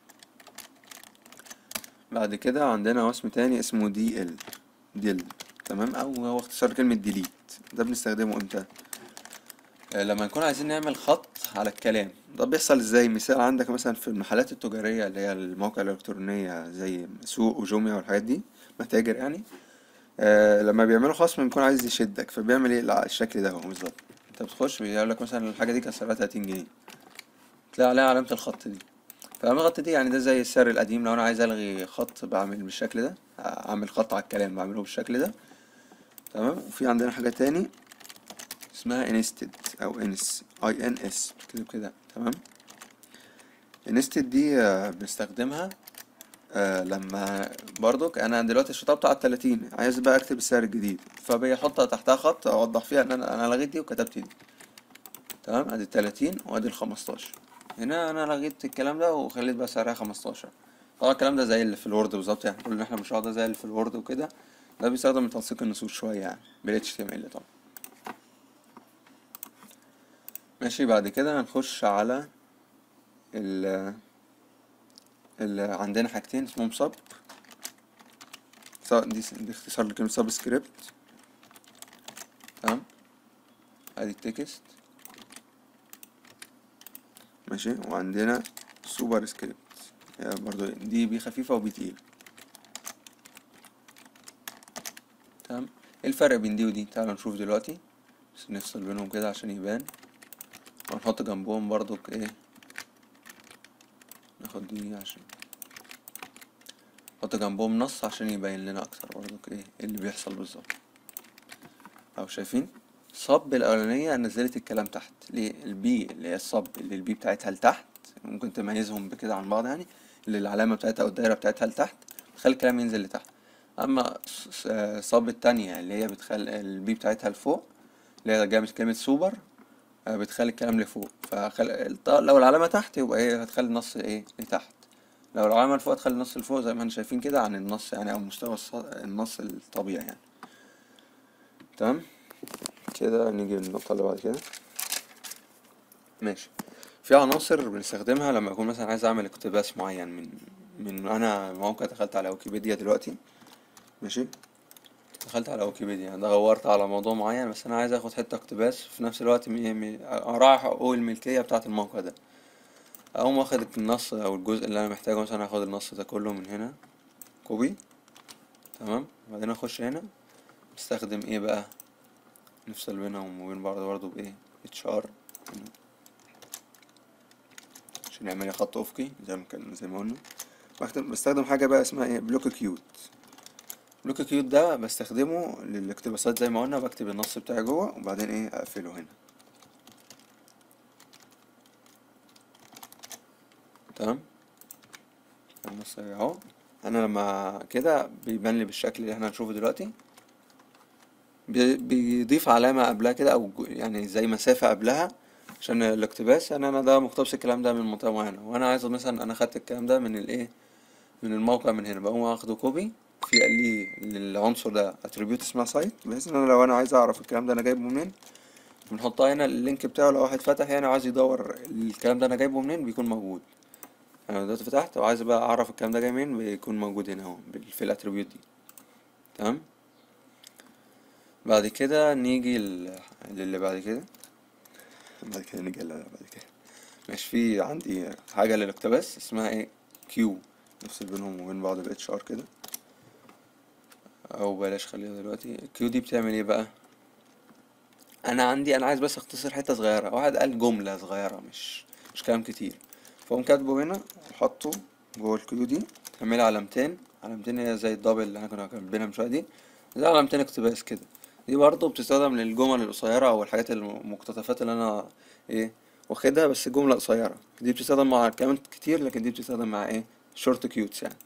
بعد كده عندنا وسم تاني اسمه دي ال ديل تمام او هو اختصار كلمة ديليت ده بنستخدمه امتى آه، لما نكون عايزين نعمل خط على الكلام ده بيحصل ازاي مثال عندك مثلا في المحلات التجارية اللي هي المواقع الإلكترونية زي سوق وجوميا والحاجات دي متاجر يعني آه لما بيعملوا خصم بيكون عايز يشدك فبيعمل ايه الع- الشكل ده هو بالظبط انت بتخش بيقول لك مثلا الحاجة دي كانت سعرها 30 جنيه تلاقي عليها علامة الخط دي فعلامة الخط دي يعني ده زي السعر القديم لو انا عايز الغي خط بعمل بالشكل ده اعمل خط على الكلام بعمله بالشكل ده تمام وفي عندنا حاجة تاني اسمها انستد او انس اي ان اس بتكتب كده تمام انستد دي آه، بنستخدمها آه لما برضك انا دلوقتي الشطاره على 30 عايز بقى اكتب السعر الجديد فبيحط تحتها خط اوضح فيها ان انا انا لغيت دي وكتبت دي تمام ادي 30 وادي ال 15 هنا انا لغيت الكلام ده وخليت بقى سعرها 15 طبعا الكلام ده زي اللي في الوورد بالظبط يعني كل اللي احنا بنشرحه ده زي اللي في الوورد وكده ده بيستخدم لتنسيق النصوص شويه يعني بال HTML طبعا ماشي بعد كده هنخش على ال ال عندنا حاجتين اسمهم سب دي دي اختصار لكلمة سب سكريبت تمام ادي التكست ماشي وعندنا سوبر سكريبت يعني برضو دي بي خفيفة وبي تقيلة تمام ايه الفرق بين دي ودي تعالوا نشوف دلوقتي بس نفصل بينهم كده عشان يبان ونحط جنبهم برضو ايه ناخد دي عشان نحط جنبهم نص عشان يبين لنا اكتر برضو ايه إيه اللي بيحصل بالظبط او شايفين صب الاولانيه نزلت الكلام تحت ليه البي اللي هي الصب اللي البي بتاعتها لتحت ممكن تميزهم بكده عن بعض يعني اللي العلامه بتاعتها او الدايره بتاعتها لتحت تخلي الكلام ينزل لتحت اما ص- ص- آه، صب التانية اللي هي بتخلي البي بتاعتها لفوق اللي هي جايه من كلمه سوبر آه، بتخلي الكلام لفوق فخل... الط- لو العلامة تحت يبقى ايه هتخلي النص ايه لتحت لو العلامة لفوق هتخلي النص لفوق زي ما احنا شايفين كده عن النص يعني او مستوى الص- النص الطبيعي يعني تمام كده نيجي للنقطة اللي بعد كده ماشي في عناصر بنستخدمها لما اكون مثلا عايز اعمل اقتباس معين من من انا موقع دخلت على ويكيبيديا دلوقتي ماشي دخلت على ويكيبيديا دورت على موضوع معين بس انا عايز اخد حته اقتباس في نفس الوقت م- م- اراعي حقوق الملكيه بتاعه الموقع ده اقوم واخد النص او الجزء اللي انا محتاجه مثلا هاخد النص ده كله من هنا كوبي تمام وبعدين اخش هنا بستخدم ايه بقى نفصل بينهم وبين بعض برضه بايه اتش ار عشان يعمل لي خط افقي زي ما كان زي ما قلنا بستخدم بستخدم حاجه بقى اسمها ايه بلوك كيوت بلوك كيوت ده بستخدمه للاقتباسات زي ما قلنا بكتب النص بتاعي جوه وبعدين ايه اقفله هنا تمام النص اهو انا لما كده بيبان لي بالشكل اللي احنا هنشوفه دلوقتي بي- بيضيف علامة قبلها كده او جو- يعني زي مسافة قبلها عشان الاقتباس يعني انا ده مقتبس الكلام ده من منطقة معينة وانا عايز مثلا انا خدت الكلام ده من الايه من الموقع من هنا بقوم واخده كوبي في لي للعنصر ده اتريبيوت اسمها سايت بحيث ان انا لو انا عايز اعرف الكلام ده انا جايبه منين بنحطها هنا اللينك بتاعه لو واحد فتح يعني وعايز يدور الكلام ده انا جايبه منين بيكون موجود انا دلوقتي فتحت وعايز بقى اعرف الكلام ده جاي منين بيكون موجود هنا اهو بال- في الاتريبيوت دي تمام بعد كده نيجي ل- للي بعد كده بعد كده نيجي اللي بعد كده ماشي في عندي حاجة للاقتباس اسمها ايه كيو نفصل بينهم وبين بعض ب اتش ار كده او بلاش خليها دلوقتي الكيو دي بتعمل ايه بقى انا عندي انا عايز بس اختصر حتة صغيرة واحد قال جملة صغيرة مش مش كلام كتير فاقوم كاتبه هنا وحطه جوه الكيو دي تعملي علامتين علامتين هي زي الدبل اللي احنا كنا كاتبينها من شوية دي زي علامتين اقتباس كده دي برضه بتستخدم للجمل القصيرة او الحاجات المقتطفات اللي انا ايه واخدها بس جملة قصيرة دي بتستخدم مع كلمات كتير لكن دي بتستخدم مع ايه شورت كيوتس يعني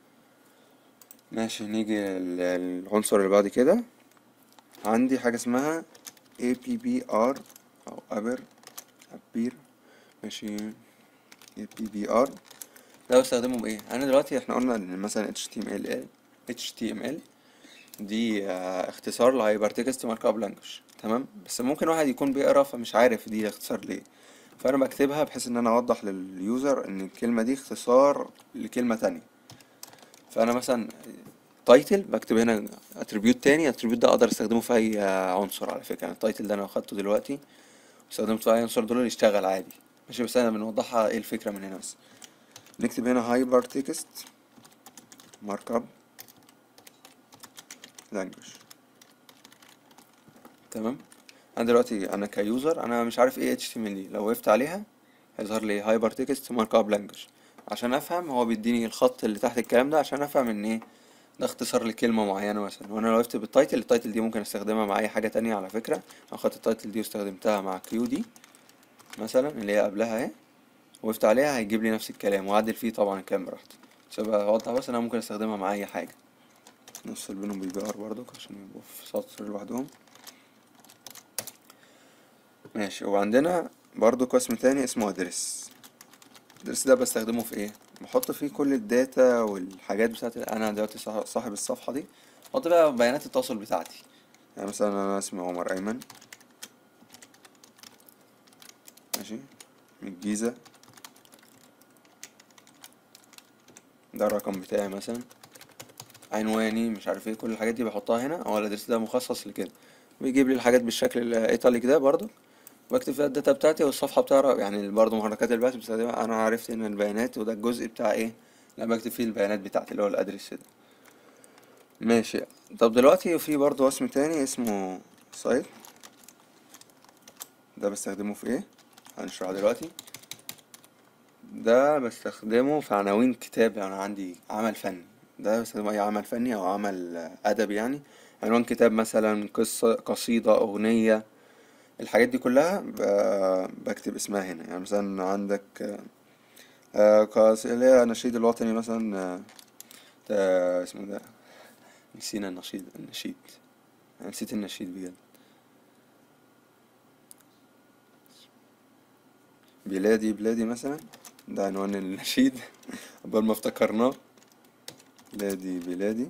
ماشي نيجي لل- للعنصر اللي بعد كده عندي حاجة اسمها APBR أو أبر أبير ماشي APBR ده بستخدمه بإيه؟ أنا دلوقتي احنا قلنا إن مثلا HTML HTML دي آه، اختصار لهايبر تكست مارك اب لانجوج تمام بس ممكن واحد يكون بيقرا فمش عارف دي اختصار ليه فانا بكتبها بحيث ان انا اوضح لليوزر ان الكلمه دي اختصار لكلمه تانية فانا مثلا تايتل بكتب هنا اتريبيوت تاني اتريبيوت ده اقدر استخدمه في اي آه، عنصر على فكره يعني التايتل ده انا اخدته دلوقتي واستخدمته في اي عنصر دول يشتغل عادي ماشي بس انا بنوضحها ايه الفكره من هنا بس نكتب هنا هايبر تكست مارك اب لانجوج تمام انا دلوقتي انا كيوزر انا مش عارف ايه اتش تي ام ال لو وقفت عليها هيظهر لي هايبر تكست مارك اب لانجوج عشان افهم هو بيديني الخط اللي تحت الكلام ده عشان افهم ان ايه ده اختصار لكلمة معينة مثلا وانا لو وقفت بالتايتل التايتل دي ممكن استخدمها مع اي حاجة تانية على فكرة لو خدت التايتل دي واستخدمتها مع كيو دي مثلا اللي هي قبلها اهي وقفت عليها هيجيب لي نفس الكلام واعدل فيه طبعا الكلام براحتي بس ابقى اوضح بس انا ممكن استخدمها مع اي حاجة نفصل بينهم بالبي ار برضك عشان يبقوا في سطر لوحدهم ماشي وعندنا برضو قسم تاني اسمه ادرس الادرس ده بستخدمه في ايه بحط فيه كل الداتا والحاجات بتاعت انا دلوقتي صاح- صاحب الصفحة دي بحط بقى بيانات التواصل بتاعتي يعني مثلا انا اسمي عمر ايمن ماشي من الجيزة ده الرقم بتاعي مثلا عنواني مش عارف ايه كل الحاجات دي بحطها هنا هو الادرس ده مخصص لكده بيجيب لي الحاجات بالشكل الايطاليك ده برضو بكتب فيها الداتا بتاعتي والصفحة بتاعي يعني برضو محركات البحث بستخدمها انا عرفت ان البيانات وده الجزء بتاع ايه اللي أنا بكتب فيه البيانات بتاعتي اللي هو الادرس ده ماشي طب دلوقتي في برضو اسم تاني اسمه سايت ده بستخدمه في ايه هنشرحه دلوقتي ده بستخدمه في عناوين كتاب يعني عندي عمل فني ده بستخدمه أي عمل فني أو عمل أدبي يعني عنوان كتاب مثلا قصة قصيدة أغنية الحاجات دي كلها ب- بكتب اسمها هنا يعني مثلا عندك آه، قص- اللي هي النشيد الوطني مثلا آه، آه، اسمه ده نسينا النشيد النشيد أنا نسيت النشيد بجد بلادي بلادي مثلا ده عنوان النشيد قبل ما افتكرناه بلادي بلادي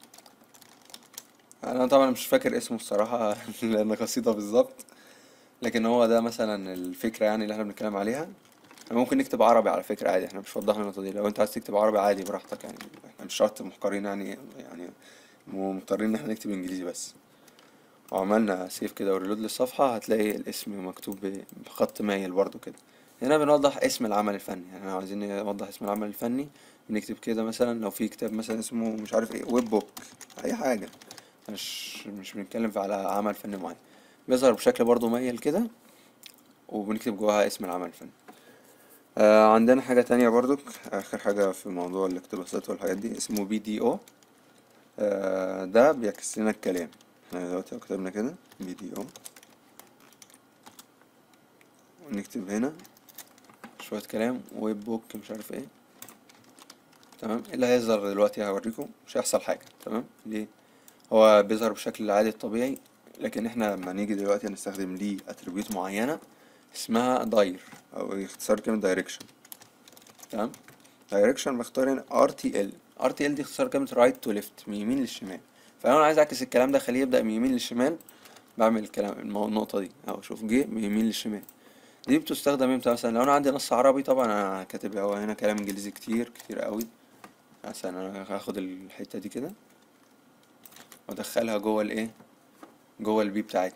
انا طبعا مش فاكر اسمه الصراحة لان قصيدة بالظبط لكن هو ده مثلا الفكرة يعني اللي احنا بنتكلم عليها احنا ممكن نكتب عربي على فكرة عادي احنا مش وضحنا النقطة دي لو انت عايز تكتب عربي عادي براحتك يعني احنا مش شرط محقرين يعني يعني ومضطرين ان احنا نكتب انجليزي بس وعملنا سيف كده وريلود للصفحة هتلاقي الاسم مكتوب ب- بخط مايل برضو كده هنا بنوضح اسم العمل الفني يعني احنا عايزين نوضح اسم العمل الفني بنكتب كده مثلا لو في كتاب مثلا اسمه مش عارف ايه ويب بوك اي حاجة مش مش بنتكلم على عمل فني معين بيظهر بشكل برضو مايل كده وبنكتب جواها اسم العمل الفني آه عندنا حاجة تانية برضو آخر حاجة في موضوع الاقتباسات والحاجات دي اسمه بي دي او آه ده بيعكس لنا الكلام احنا دلوقتي لو كتبنا كده بي دي او ونكتب هنا شوية كلام ويب بوك مش عارف ايه تمام إيه اللي هيظهر دلوقتي هوريكم مش هيحصل حاجة تمام ليه هو بيظهر بشكل العادي الطبيعي لكن احنا لما نيجي دلوقتي هنستخدم ليه اتريبيوت معينة اسمها داير او اختصار كلمة دايركشن تمام دايركشن بختار هنا ار تي ال ار تي ال دي اختصار كلمة رايت تو ليفت من يمين للشمال فلو انا عايز اعكس الكلام ده خليه يبدأ من يمين للشمال بعمل الكلام المو- النقطة دي اهو شوف جه من يمين للشمال دي بتستخدم امتى مثلا لو انا عندي نص عربي طبعا انا كاتب هو هنا كلام انجليزي كتير كتير قوي مثلا انا هاخد الحتة دي كده وادخلها جوه الايه جوه البي بتاعتنا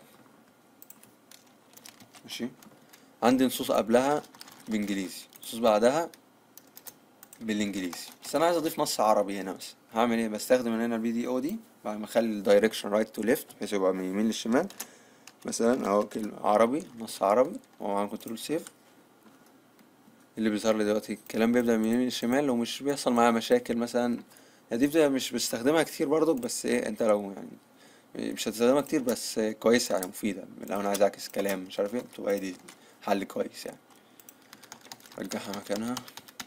ماشي عندي نصوص قبلها بانجليزي نصوص بعدها بالانجليزي بس انا عايز اضيف نص عربي هنا بس هعمل ايه بستخدم من هنا البي دي او دي بعد ما اخلي الدايركشن رايت تو ليفت بحيث يبقى من يمين للشمال مثلا اهو كلمة عربي نص عربي ومعاهم كنترول سيف اللي بيظهر لي دلوقتي الكلام بيبدأ من يمين للشمال لو مش بيحصل معايا مشاكل مثلا يعني دي بتبقى مش بستخدمها كتير برضو بس ايه انت لو يعني مش هتستخدمها كتير بس كويسة يعني مفيدة لو انا عايز اعكس كلام مش عارف ايه بتبقى هي دي حل كويس يعني رجعها مكانها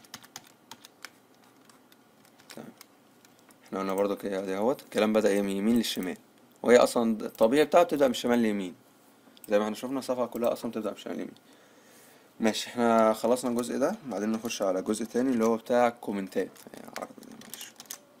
تمام احنا قلنا برضو كده ادي اهوت الكلام بدأ ايه من يمين للشمال وهي اصلا الطبيعي بتاعها بتبدأ من الشمال ليمين زي ما احنا شفنا الصفحة كلها اصلا بتبدأ من الشمال ليمين ماشي احنا خلصنا الجزء ده بعدين نخش على جزء تاني اللي هو بتاع الكومنتات يعني عربي ده معلش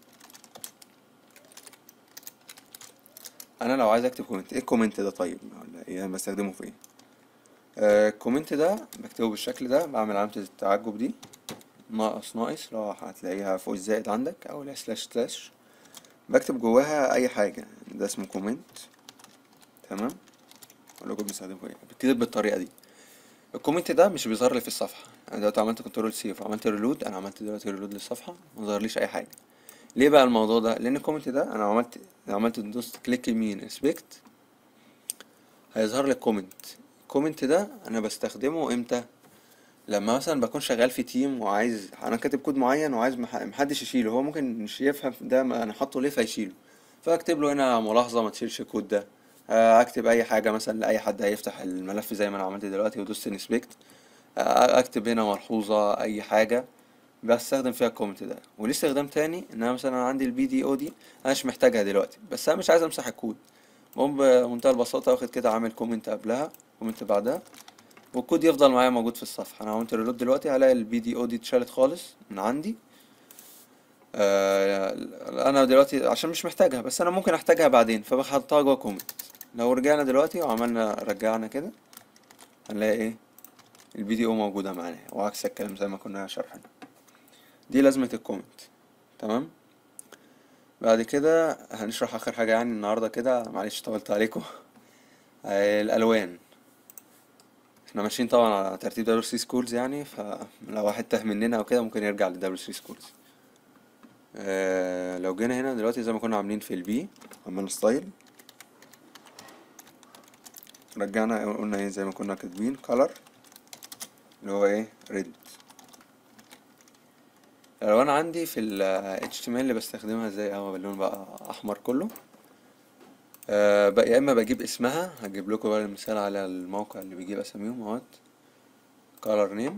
انا لو عايز اكتب كومنت ايه الكومنت ده طيب ولا ايه انا بستخدمه في ايه آه الكومنت ده بكتبه بالشكل ده بعمل علامة التعجب دي ناقص ناقص لو هتلاقيها فوق الزائد عندك او لا سلاش سلاش بكتب جواها اي حاجة ده اسمه كومنت تمام اقول لكم بنستخدمه في ايه بتكتب بالطريقة دي الكومنت ده مش بيظهر لي في الصفحة انا دلوقتي عملت كنترول سيف وعملت ريلود انا عملت دلوقتي ريلود للصفحة ما ظهرليش اي حاجة ليه بقى الموضوع ده لان الكومنت ده انا عملت عملت دوست كليك يمين انسبكت هيظهر لي الكومنت الكومنت ده انا بستخدمه امتى لما مثلا بكون شغال في تيم وعايز انا كاتب كود معين وعايز مح- محدش يشيله هو ممكن مش يفهم ده ما انا حاطه ليه فيشيله فاكتب له هنا ملاحظة ما تشيلش الكود ده آه، اكتب اي حاجة مثلا لاي حد هيفتح الملف زي ما انا عملت دلوقتي ودوست انسبكت اكتب هنا ملحوظة اي حاجة بستخدم فيها الكومنت ده وليه استخدام تاني ان انا مثلا عندي البي دي او دي انا مش محتاجها دلوقتي بس انا مش عايز امسح الكود بقوم بمنتهى البساطة واخد كده عامل كومنت قبلها كومنت بعدها والكود يفضل معايا موجود في الصفحة انا عملت ريلود دلوقتي هلاقي البي دي او دي اتشالت خالص من عندي آه انا دلوقتي عشان مش محتاجها بس انا ممكن احتاجها بعدين فبحطها جوه كومنت لو رجعنا دلوقتي وعملنا رجعنا كده هنلاقي ايه البي دي او موجودة معانا وعكس الكلام زي ما كنا شرحنا دي لازمة الكومنت تمام بعد كده هنشرح اخر حاجة يعني النهاردة كده معلش طولت عليكم آه، الالوان احنا ماشيين طبعا على ترتيب دبليو سي سكولز يعني فلو واحد تاه مننا او كده ممكن يرجع لدبليو سي سكولز آه لو جينا هنا دلوقتي زي ما كنا عاملين في البي عملنا ستايل رجعنا قلنا ايه زي ما كنا كاتبين color اللي هو ايه ريد لو انا عندي في ال HTML اللي بستخدمها ازاي اهو باللون بقى احمر كله آه بقى يا اما بجيب اسمها هجيب لكم بقى المثال على الموقع اللي بيجيب اساميهم اهوت color name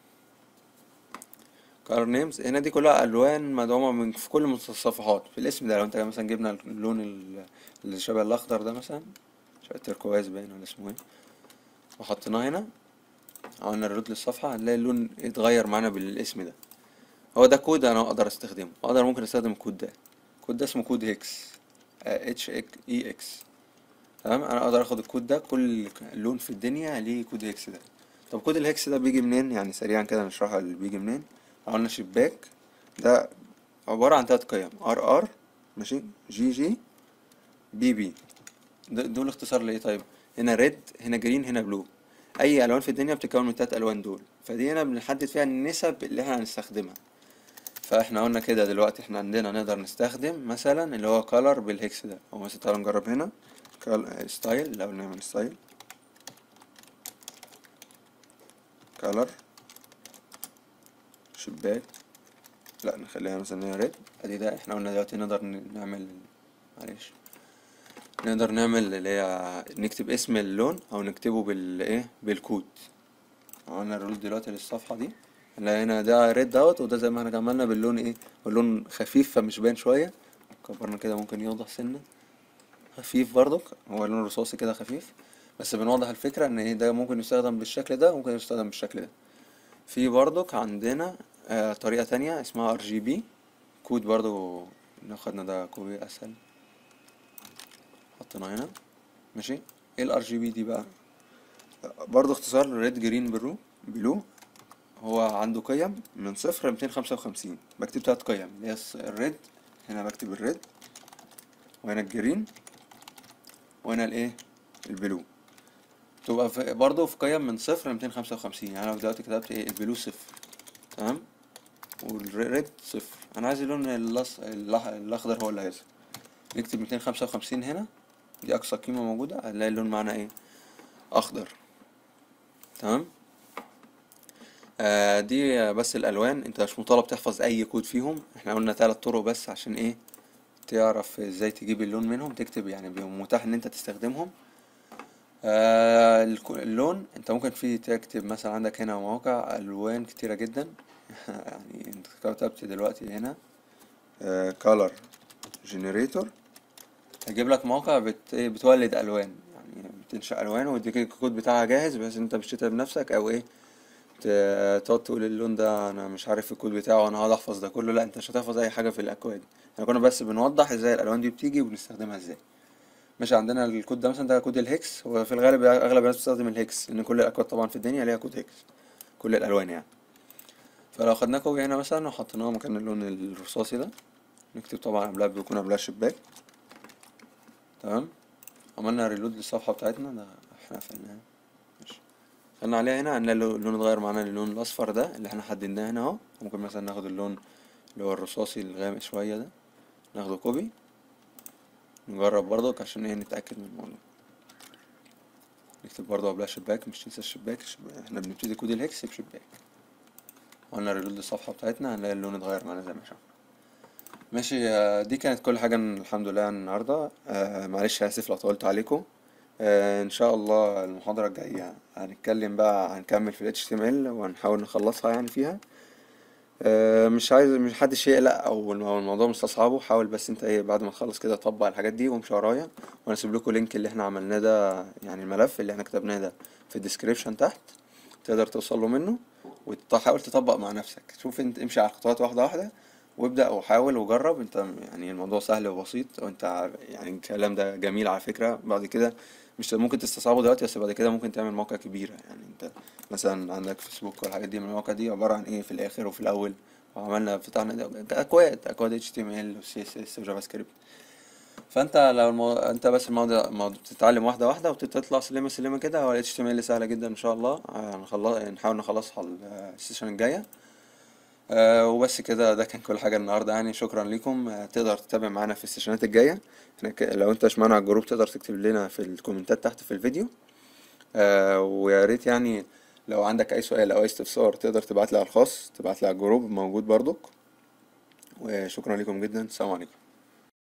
color names هنا دي كلها الوان مدعومه من في كل الصفحات في الاسم ده لو انت مثلا جبنا اللون ال- اللي شبه الاخضر ده مثلا شبه التركواز باين ولا اسمه ايه وحطيناه هنا عملنا ريلود للصفحه هنلاقي اللون اتغير معانا بالاسم ده هو ده كود انا اقدر استخدمه اقدر ممكن استخدم الكود ده الكود ده اسمه كود هيكس اتش اي اكس تمام انا اقدر اخد الكود ده كل لون في الدنيا ليه كود هيكس ده طب كود الهيكس ده بيجي منين يعني سريعا كده نشرح اللي بيجي منين عملنا شباك ده عبارة عن تلات قيم ار ار ماشي جي جي بي بي د- دول اختصار لايه طيب هنا ريد هنا جرين هنا بلو اي الوان في الدنيا بتتكون من التلات الوان دول فدي هنا بنحدد فيها النسب اللي احنا هنستخدمها فاحنا قلنا كده دلوقتي احنا عندنا نقدر نستخدم مثلا اللي هو color بالهكس ده او مثلا تعالوا نجرب هنا ستايل الاول نعمل ستايل color شباك لا نخليها مثلا هي ريد ادي ده احنا قلنا دلوقتي نقدر ن- نعمل معلش نقدر نعمل اللي هي نكتب اسم اللون او نكتبه بالايه بالكود عملنا الرول دلوقتي للصفحة دي هنلاقي هنا ده ريد دوت وده زي ما احنا عملنا باللون ايه واللون خفيف فمش باين شوية كبرنا كده ممكن يوضح سنة خفيف برضك هو لون رصاصي كده خفيف بس بنوضح الفكرة ان ايه ده ممكن يستخدم بالشكل ده وممكن يستخدم بالشكل ده في برضك عندنا آه طريقة تانية اسمها ار جي بي كود برضو ناخدنا ده كوبي اسهل حطيناه هنا ماشي ايه الار جي بي دي بقى برضو اختصار ريد جرين برو بلو هو عنده قيم من صفر لميتين خمسة وخمسين بكتب تلات قيم اللي هي الس- الريد هنا بكتب الريد وهنا الجرين وهنا الايه البلو تبقى في برضه في قيم من صفر لميتين خمسة وخمسين يعني انا دلوقتي كتبت ايه البلو صفر تمام والريد صفر انا عايز اللون الأص... الأح- الاخضر هو اللي هيظهر نكتب ميتين خمسة وخمسين هنا دي اقصى قيمة موجودة هنلاقي اللون معانا ايه اخضر تمام آه دي بس الالوان انت مش مطالب تحفظ اي كود فيهم احنا قلنا تلات طرق بس عشان ايه تعرف ازاي تجيب اللون منهم تكتب يعني بيبقى متاح ان انت تستخدمهم آه الك- اللون انت ممكن في تكتب مثلا عندك هنا مواقع الوان كتيرة جدا يعني انت كتبت دلوقتي هنا آه color generator هيجيب لك موقع بت... إيه بتولد الوان يعني بتنشأ الوان ويديك الكود بتاعها جاهز بس انت مش تكتب بنفسك او ايه ت- تقعد تقول اللون ده انا مش عارف الكود بتاعه وانا هقعد احفظ ده كله لا انت مش هتحفظ اي حاجه في الاكواد احنا كنا بس بنوضح ازاي الالوان دي بتيجي وبنستخدمها ازاي ماشي عندنا الكود ده مثلا ده كود الهكس هو في الغالب اغلب الناس بتستخدم الهكس لان كل الاكواد طبعا في الدنيا ليها كود هكس كل الالوان يعني فلو خدنا كوبي هنا مثلا وحطيناه مكان اللون الرصاصي ده نكتب طبعا قبلها بيكون قبلها شباك تمام عملنا ريلود للصفحه بتاعتنا ده احنا قفلناها ماشي دخلنا عليها هنا هنلاقي اللو- اللون اتغير معانا للون الاصفر ده اللي احنا حددناه هنا اهو ممكن مثلا ناخد اللون اللي هو الرصاصي الغامق شويه ده ناخده كوبي نجرب برضك عشان ايه نتاكد من الموضوع نكتب برضه قبلها شباك مش تنسى الشباك الشباك. احنا بنبتدي كود الهكس بشباك قلنا ريلود للصفحه بتاعتنا هنلاقي اللون اتغير معانا زي ما شفنا ماشي آه، دي كانت كل حاجة الحمد لله النهاردة آه، معلش آسف لو طولت عليكم آه، إن شاء الله المحاضرة الجاية هنتكلم بقى هنكمل في ال HTML وهنحاول نخلصها يعني فيها آه، مش عايز مش حدش يقلق أو الم- أو الموضوع مستصعبه حاول بس أنت إيه بعد ما تخلص كده طبق الحاجات دي وامشي ورايا وأنا هسيب لكم لينك اللي إحنا عملناه ده يعني الملف اللي إحنا كتبناه ده في الديسكريبشن تحت تقدر توصل له منه وتحاول تطبق مع نفسك شوف انت امشي على الخطوات واحدة واحدة وابدأ وحاول وجرب انت يعني الموضوع سهل وبسيط وانت ع- يعني الكلام ده جميل على فكرة بعد كده مش ممكن تستصعبه دلوقتي بس بعد كده ممكن تعمل موقع كبيرة يعني انت مثلا عندك فيسبوك والحاجات دي من المواقع دي عبارة عن ايه في الاخر وفي الاول وعملنا فتحنا ده اكواد اكواد HTML و CSS وجافا سكريبت فانت لو المو... انت بس الموضوع الموضوع بتتعلم واحده واحده وتطلع سلمه سلمه كده هو ال HTML سهله جدا ان شاء الله هنخلص نحاول نخلصها ال- السيشن الجايه آه وبس كده ده كان كل حاجه النهارده يعني شكرا لكم آه تقدر تتابع معانا في السيشنات الجايه احنا ك... لو انت مش معانا على الجروب تقدر تكتب لنا في الكومنتات تحت في الفيديو آه ويا ريت يعني لو عندك اي سؤال او اي استفسار تقدر تبعت لي على الخاص تبعت لي على الجروب موجود برضك وشكرا لكم جدا السلام عليكم